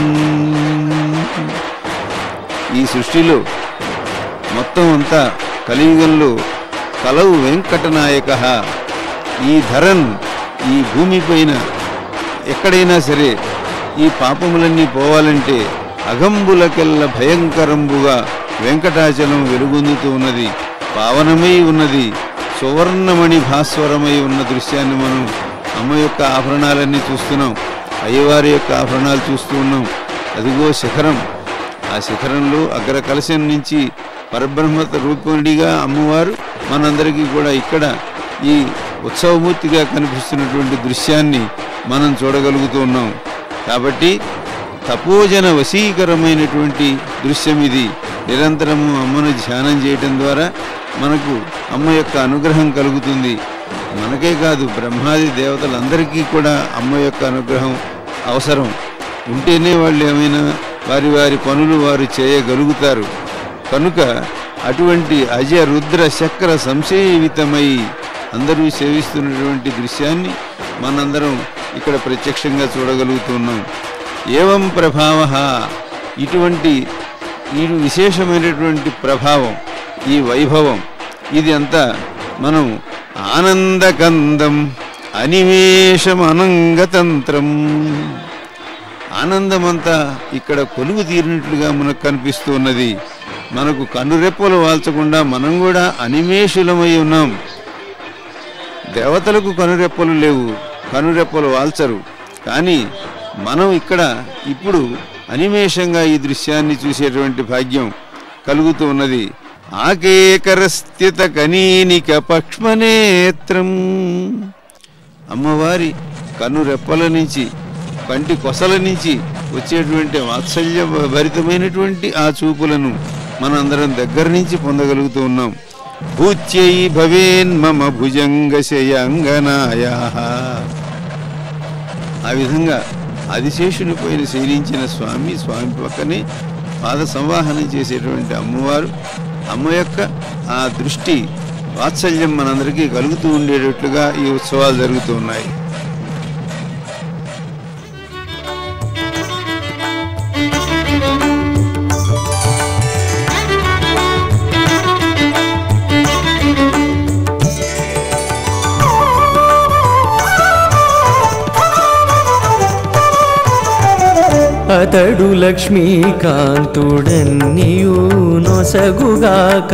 ఈ సృష్టిలో మొత్తం అంతా కలియుగంలో కలవు వెంకటనాయక ఈ ధరన్ ఈ భూమిపైన ఎక్కడైనా సరే ఈ పాపములన్నీ పోవాలంటే అగంబులకెల్ల భయంకరంబుగా వెంకటాచలం వెలుగొందుతూ ఉన్నది పావనమై ఉన్నది సువర్ణమణి భాస్వరమై ఉన్న దృశ్యాన్ని మనం అమ్మ యొక్క ఆభరణాలన్నీ చూస్తున్నాం అయ్యవారి యొక్క ఆభరణాలు చూస్తూ ఉన్నాం అదిగో శిఖరం ఆ శిఖరంలో అగ్ర కలశం నుంచి పరబ్రహ్మత రూపముడిగా అమ్మవారు మనందరికీ కూడా ఇక్కడ ఈ ఉత్సవమూర్తిగా కనిపిస్తున్నటువంటి దృశ్యాన్ని మనం చూడగలుగుతూ ఉన్నాం కాబట్టి తపోజన వశీకరమైనటువంటి దృశ్యం ఇది నిరంతరము అమ్మను ధ్యానం చేయటం ద్వారా మనకు అమ్మ యొక్క అనుగ్రహం కలుగుతుంది మనకే కాదు బ్రహ్మాది దేవతలందరికీ కూడా అమ్మ యొక్క అనుగ్రహం అవసరం ఉంటేనే వాళ్ళు ఏమైనా వారి వారి పనులు వారు చేయగలుగుతారు కనుక అటువంటి అజ రుద్ర చక్ర సంసేవితమై అందరూ సేవిస్తున్నటువంటి దృశ్యాన్ని మనందరం ఇక్కడ ప్రత్యక్షంగా చూడగలుగుతున్నాం ఏవం ప్రభావ ఇటువంటి ఈ విశేషమైనటువంటి ప్రభావం ఈ వైభవం ఇది అంతా మనం ఆనందకందం అనివేశం అనంగతంత్రం ఆనందమంతా ఇక్కడ కొలువు తీరినట్లుగా మనకు కనిపిస్తూ ఉన్నది మనకు కనురెప్పలు వాల్చకుండా మనం కూడా అనిమేషులమై ఉన్నాం దేవతలకు కనురెప్పలు లేవు కనురెప్పలు వాల్చరు కానీ మనం ఇక్కడ ఇప్పుడు అనిమేషంగా ఈ దృశ్యాన్ని చూసేటువంటి భాగ్యం కలుగుతూ ఉన్నది ఆకేకరస్థిత కనీనిక పక్ష్మనేత్రం అమ్మవారి కనురెప్పల నుంచి కంటి కొసల నుంచి వచ్చేటువంటి వాత్సల్య భరితమైనటువంటి ఆ చూపులను మనందరం దగ్గర నుంచి పొందగలుగుతూ ఉన్నాం భూత్యై భవేన్ మమ భుజంగశయాంగనాయా ఆ విధంగా ఆదిశేషుని పైన శయనించిన స్వామి స్వామి పక్కనే పాద సంవాహనం చేసేటువంటి అమ్మవారు అమ్మ యొక్క ఆ దృష్టి వాత్సల్యం మనందరికీ కలుగుతూ ఉండేటట్లుగా ఈ ఉత్సవాలు జరుగుతూ ఉన్నాయి అతడు లక్ష్మీకాంతుడన్నియు నొసగుగాక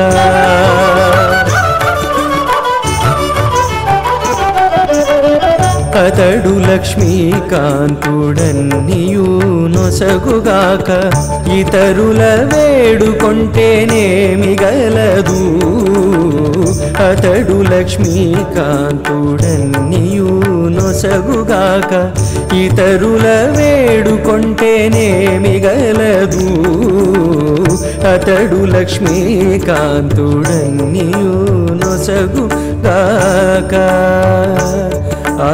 అతడు లక్ష్మీకాంతుడన్నియు నొసగుగాక ఇతరుల వేడుకొంటేనేమి గలదు అతడు లక్ష్మీకాంతుడన్నియు నొసగుగాక ఇతరుల వేడుకొంటేనేమి గలదు అతడు లక్ష్మీకాంతుడన్నియు నొసగుగాక ఆ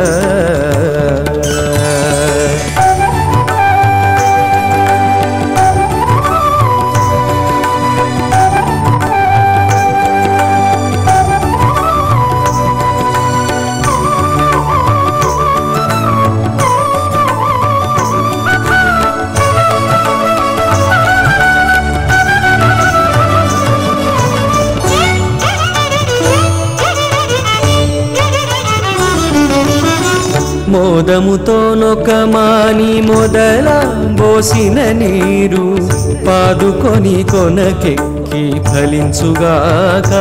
మోదముతో నొకమాని మొదల బోసిన నీరు పాదుకొని కొనకెక్కి ఫలించుగాక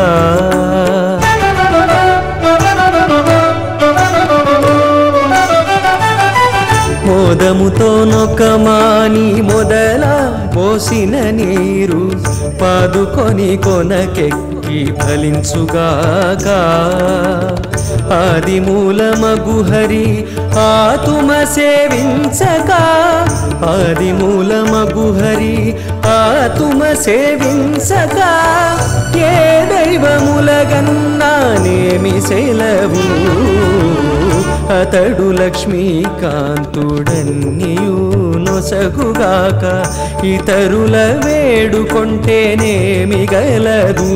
మోదముతో నొకమాని మొదల పోసిన నీరు పాదుకొని కొనకెక్కి ఫలించుగాక ఆది మూలమగు హరి ఆతుమ సేవించక ఆది మూలమగు హరి ఆతుమ సేవించక ఏ దైవములగన్నానేమి సెలవు అతడు లక్ష్మీకాంతుడన్నియు నొసగుగాక ఇతరుల వేడుకొంటేనేమి గలదు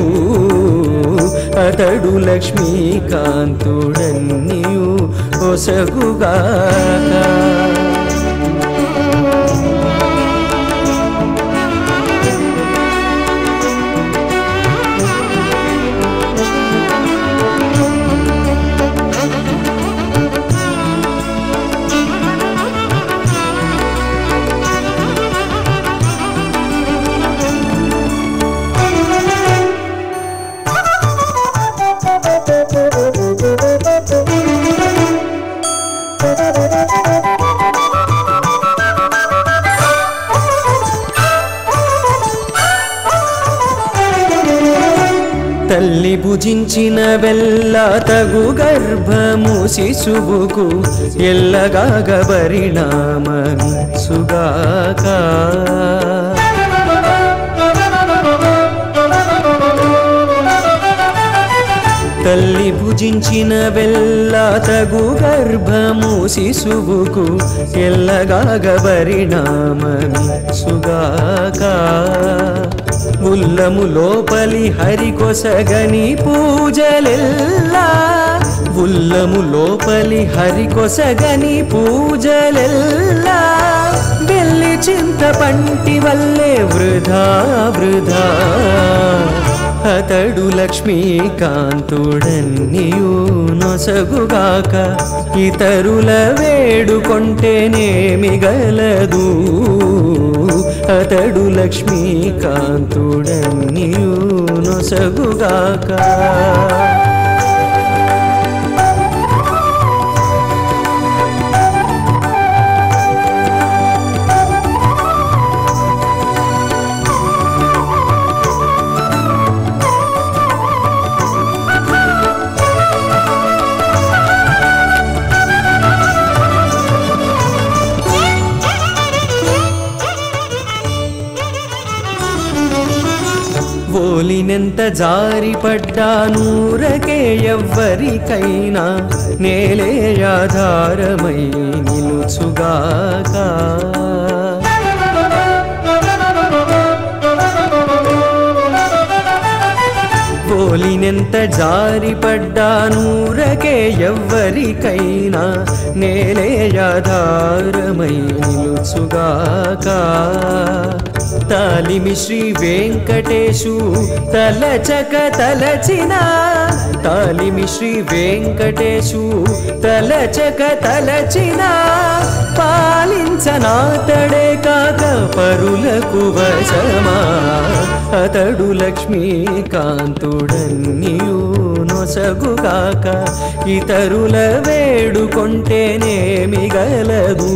అతడు లక్ష్మీకాంతుడన్నియు ఒసగుగాక తల్లి భుజించిన వెల్ల తగు గర్భము శిశువుకు ఎల్లగాగ పరిణామసుగాక తల్లి భుజించిన వెల్ల తగు గర్భము శిశువుకు ఎల్లగాగ పరిణామసుగాక ఉల్లము లోపలి హరి కొసగని పూజలెల్లా ఉల్లము లోపలి హరి కొసగని పూజలెల్లా వెళ్ళి చింత పంటి వల్లే వృధా వృధా అతడు లక్ష్మీకాంతుడన్నియు నొసగుగాక ఇతరుల వేడుకొంటేనేమి గలదు అతడు లక్ష్మీకాంతుడన్నియు నొసగుగాక ఓలినెంత జారిపడ్డా నూరకే ఎవ్వరికైనా నేలే ఆధారమై నిలుచుగాక పోలినెంత జారిపడ్డా నూరకే ఎవ్వరికైనా నేలే ఆధారమై నిలుచుగాక తాలిమి శ్రీ వెంకటేశు తలచక తలచిన తాలిమి శ్రీ వెంకటేశు తలచక తలచిన పాలించనాతడే కాక పరులకు వశమా అతడు లక్ష్మీకాంతుడన్నియు నొసగుగాక ఇతరుల వేడుకొంటేనేమి గలదు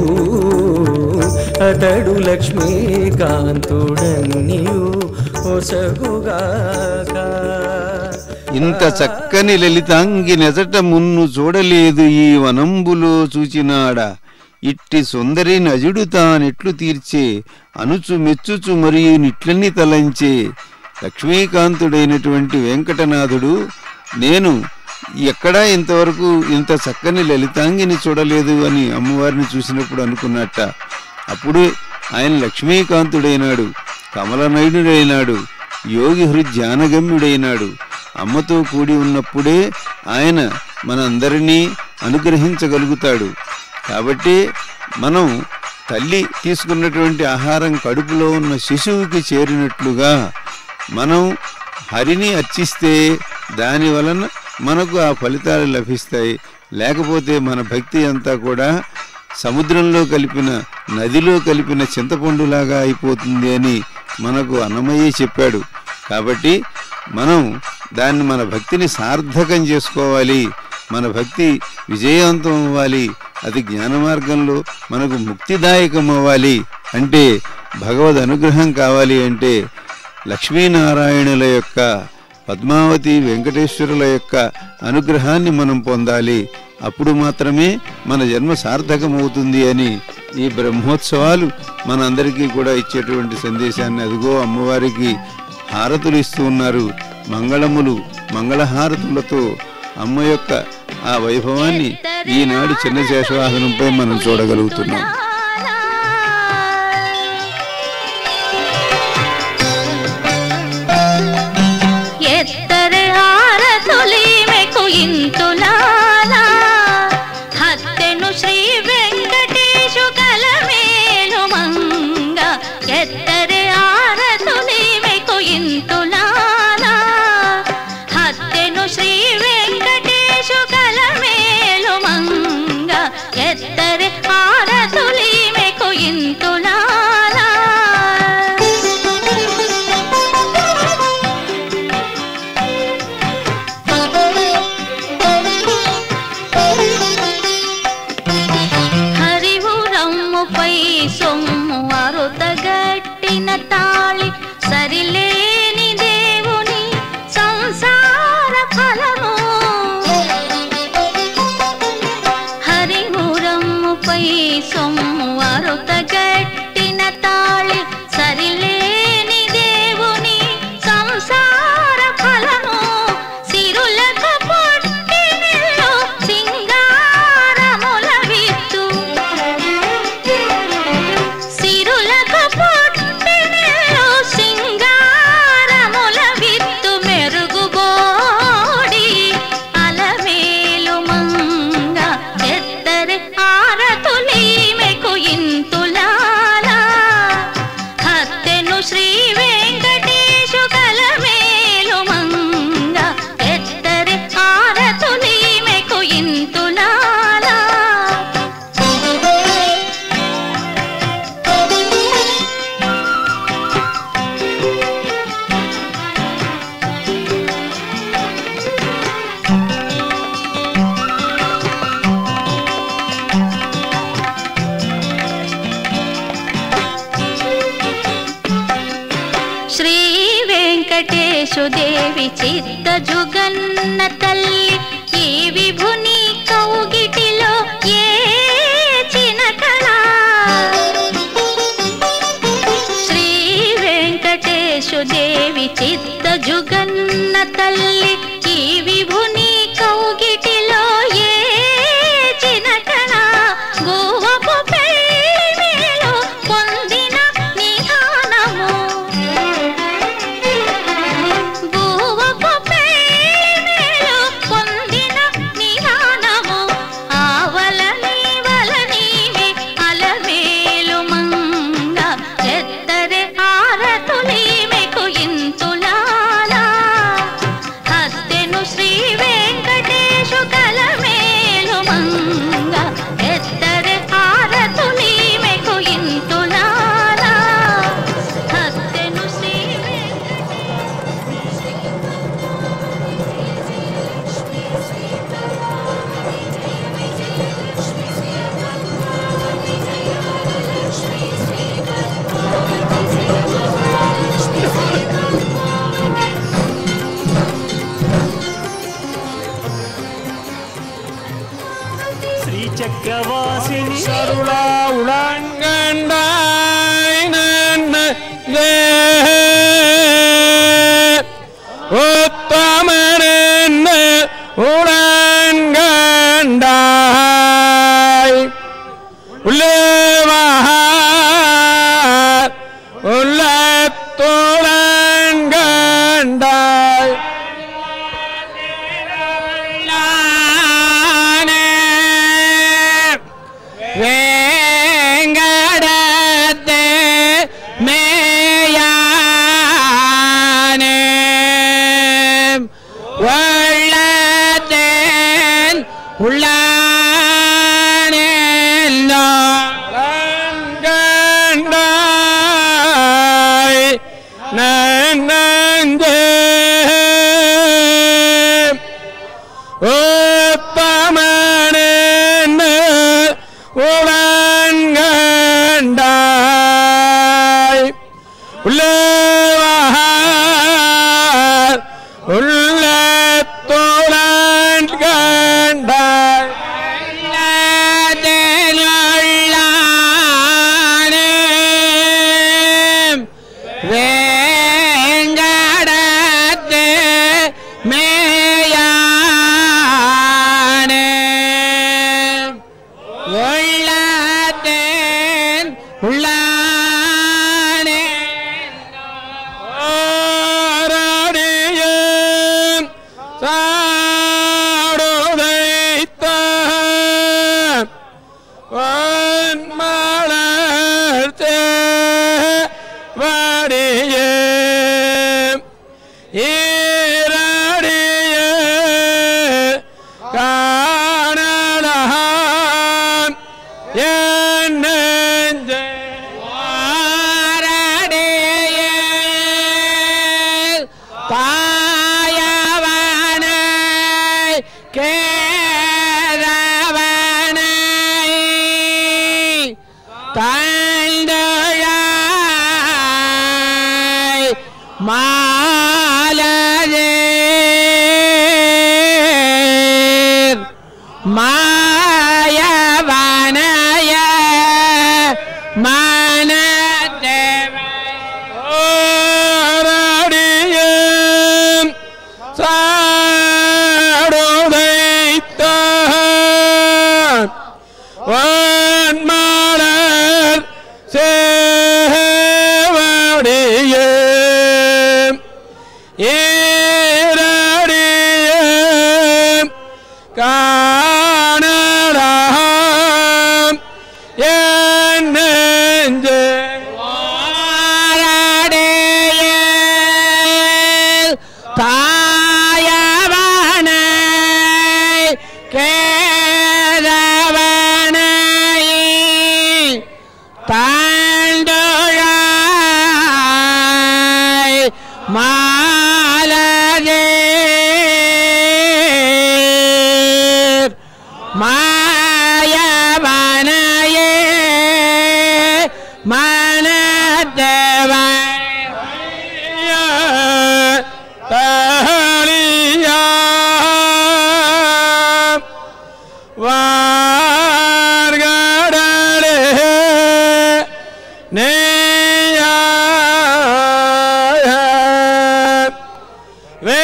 అతడు లక్ష్మీకాంతుడన్నియు ఒసగుగాక ఇంత చక్కని లలితాంగి నెజట మున్ను చూడలేదు ఈ వనంబులో చూచినాడా ఇట్టి సుందరి నజుడు తానెట్లు తీర్చే అనుచు మెచ్చుచు మరియు నిట్లన్ని తలంచే లక్ష్మీకాంతుడైనటువంటి వెంకటనాథుడు నేను ఎక్కడా ఇంతవరకు ఇంత చక్కని లలితాంగిని చూడలేదు అని అమ్మవారిని చూసినప్పుడు అనుకున్నట్ట అప్పుడు ఆయన లక్ష్మీకాంతుడైనాడు కమలనయుడైనాడు యోగి హృద్యానగమ్యుడైనాడు అమ్మతో కూడి ఉన్నప్పుడే ఆయన మనందరినీ అనుగ్రహించగలుగుతాడు కాబట్టి మనం తల్లి తీసుకున్నటువంటి ఆహారం కడుపులో ఉన్న శిశువుకి చేరినట్లుగా మనం హరిని అర్చిస్తే దాని వలన మనకు ఆ ఫలితాలు లభిస్తాయి లేకపోతే మన భక్తి అంతా కూడా సముద్రంలో కలిపిన నదిలో కలిపిన చింతపండులాగా అయిపోతుంది అని మనకు అన్నమయ్య చెప్పాడు కాబట్టి మనం దాన్ని మన భక్తిని సార్థకం చేసుకోవాలి మన భక్తి విజయవంతం అవ్వాలి అది జ్ఞాన మార్గంలో మనకు ముక్తిదాయకం అవ్వాలి అంటే భగవద్ అనుగ్రహం కావాలి అంటే లక్ష్మీనారాయణుల యొక్క పద్మావతి వెంకటేశ్వరుల యొక్క అనుగ్రహాన్ని మనం పొందాలి అప్పుడు మాత్రమే మన జన్మ సార్థకమవుతుంది అని ఈ బ్రహ్మోత్సవాలు మనందరికీ కూడా ఇచ్చేటువంటి సందేశాన్ని అదిగో అమ్మవారికి హారతులు ఇస్తూ ఉన్నారు మంగళములు మంగళహారతులతో అమ్మ యొక్క ఆ వైభవాన్ని ఈనాడు చిన్న శేషవాహనంపై మనం చూడగలుగుతున్నాం ಎತ್ತರೆ ಹಾರತೊಲಿಮೆಕು ಇಂತುಲಾಲ ಹತ್ತೆನು ಶ್ರೀ ವೆಂಕಟೇಶು ಕಲಮೇಲು ಮಂಗ ಎತ್ತರೆ ಹಾರತೊಲಿಮೆಕು ಇಂತುಲಾಲ ಹತ್ತೆನು ಶ್ರೀ ವೆಂಕಟೇಶು ಕಲಮೇಲು ಮಂಗ ಎತ್ತರೆ ಹಾರತೊಲಿ వెంకటేశు దేవి చిత్త జుగన్న తల్లి ఈ విభుని కౌగిటిలో ఏ చినకళ శ్రీ వెంకటేశు దేవి చిత్త జుగన్న తల్లి ఈ విభుని కౌగిటిలో ఏ చినకళ గోవపు పెళ్ళిలో పొందిన నిధానము గోవపు పెళ్ళిలో పొందిన నిధానము ఆవల నీవల నీవే అలమేలు మంగ ఎత్తరే ఆరతులీమెకు ఇంతులాలా హస్తెను శ్రీ వెంకటేశు కలమేలు మంగ ఎత్తరే ఆరతులీమెకు ఇంతులాలా హస్తెను శ్రీ వెంకటేశు శ్రీచక్రవాసిని సరుళా ఉళంగండాయన ഉത്തമനെന്ന് ഉളങ്കണ്ടായി ഉള്ളവഹ ഉള്ളത്തുളങ്കണ്ടായി വേങ്കടത്തെ മേയാനേ വെള്ളത്തേൻ ഉള്ളാനെല്ലോ കണ്ടായി നന്നഞ്ചേ ഉപ്പമണെന്ന് ഉളങ്കണ്ടായി ഉള്ളവഹ ഉള്ളത്തോളൻ കണ്ടായി വേങ്കടത്തെ മേയാനേ വെള്ളത്തേൻ ഉള്ളാനേ ആരാടിയും സാടുതൈത്ത വന്മളർത്തേ വടിയേ ഈരടിയേ കാണലാം എന്നെ പായവനെ കേരവനെ തണ്ടയായി മാലരേ മായവനയ മനദേവ ഓരടിയും സാടുതൈത്ത വന്മലർ സേവടിയും ഈരടിയും കാണലാം എന്നെ തായവനെ കേരവനെ താണ്ടൊഴായി മാലരേ മായവനയേ മനദേവ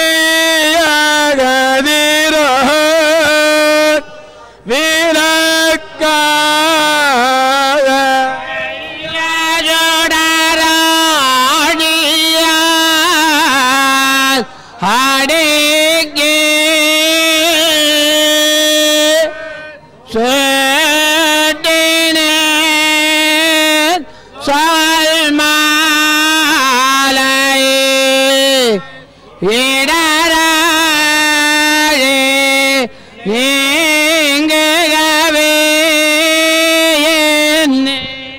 ಅಗದಿರ ವೀರಕ್ಕ ಜೋಡರಾಣಿಯ ಹಾಡಿಗೆ ಸೆಟ್ಟಿನೆ ಸಾಲ್ಮಾಲೈ இடராழே நீங்கவே என்னை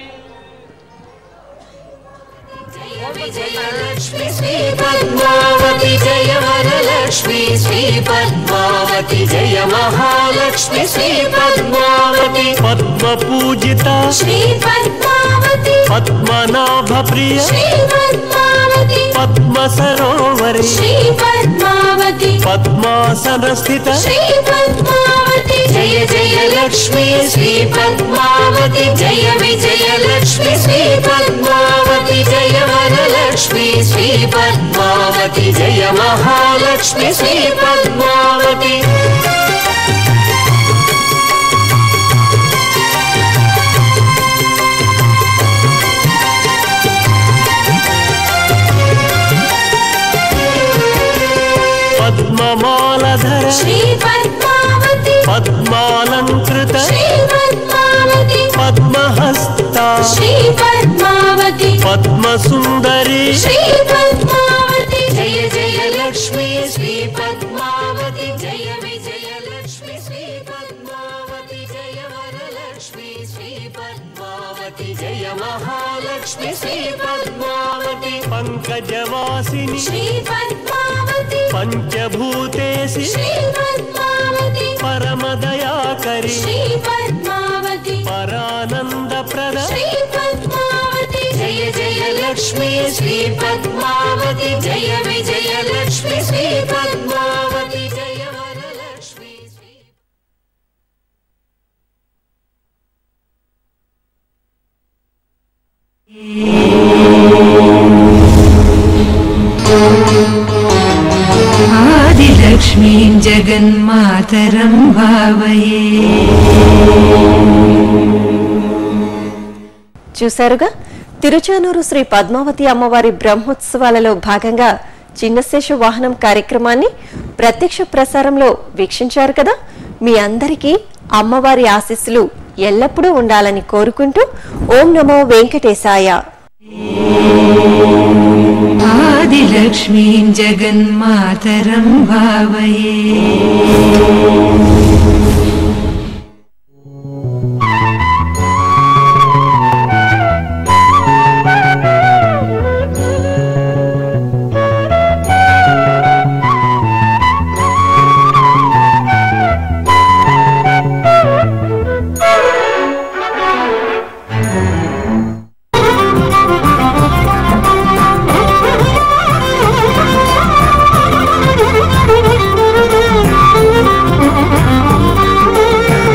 విజయలక్ష్మి శ్రీ పద్మావతి జయ వరలక్ష్మి శ్రీ పద్మావతి జయ మహాలక్ష్మి శ్రీ పద్మావతి పద్మ పూజిత శ్రీ పద్మావతి పద్మనాభ ప్రియ శ్రీ పద్మావతి పద్మ సరోవరి శ్రీ పద్మావతి పద్మాసన స్థిత శ్రీ పద్మావతి జయ జయ లక్ష్మి శ్రీ పద్మావతి జయ విజయలక్ష్మి శ్రీ పద్మావతి జయ వరలక్ష్మి శ్రీ పద్మావతి జయ మహాలక్ష్మి శ్రీ పద్మావతి పద్మమాలధర శ్రీ పద్మావతి పద్మాలంకృత శ్రీ పద్మావతి పద్మహస్త శ్రీ పద్మావతి పద్మసుందరి శ్రీ పద్మావతి జయ జయ లక్ష్మి శ్రీ పద్మావతి జయ విజయ లక్ష్మి శ్రీ పద్మావతి జయ వరలక్ష్మి శ్రీ పద్మావతి జయ మహాలక్ష్మి శ్రీ పద్మావతి పంకజవాసిని శ్రీ పద్మావతి పంచభూతేసి శ్రీ పద్మావతి పరమదయాకరి శ్రీ పద్మావతి పరానందప్రద శ్రీ పద్మావతి జయ జయ లక్ష్మి శ్రీ పద్మావతి జయ విజయ లక్ష్మి శ్రీ పద్మావతి జయ వరలక్ష్మి శ్రీ आदिलक्ष्मीं जगन्मातरं भावये చూశారుగా తిరుచానూరు శ్రీ పద్మావతి అమ్మవారి బ్రహ్మోత్సవాలలో భాగంగా చిన్నశేష వాహనం కార్యక్రమాన్ని ప్రత్యక్ష ప్రసారంలో వీక్షించారు కదా మీ అందరికీ అమ్మవారి ఆశీస్సులు ఎల్లప్పుడూ ఉండాలని కోరుకుంటూ ఓం నమో వెంకటేశాయ आदिलक्ष्मीं जगन्मातरं भावये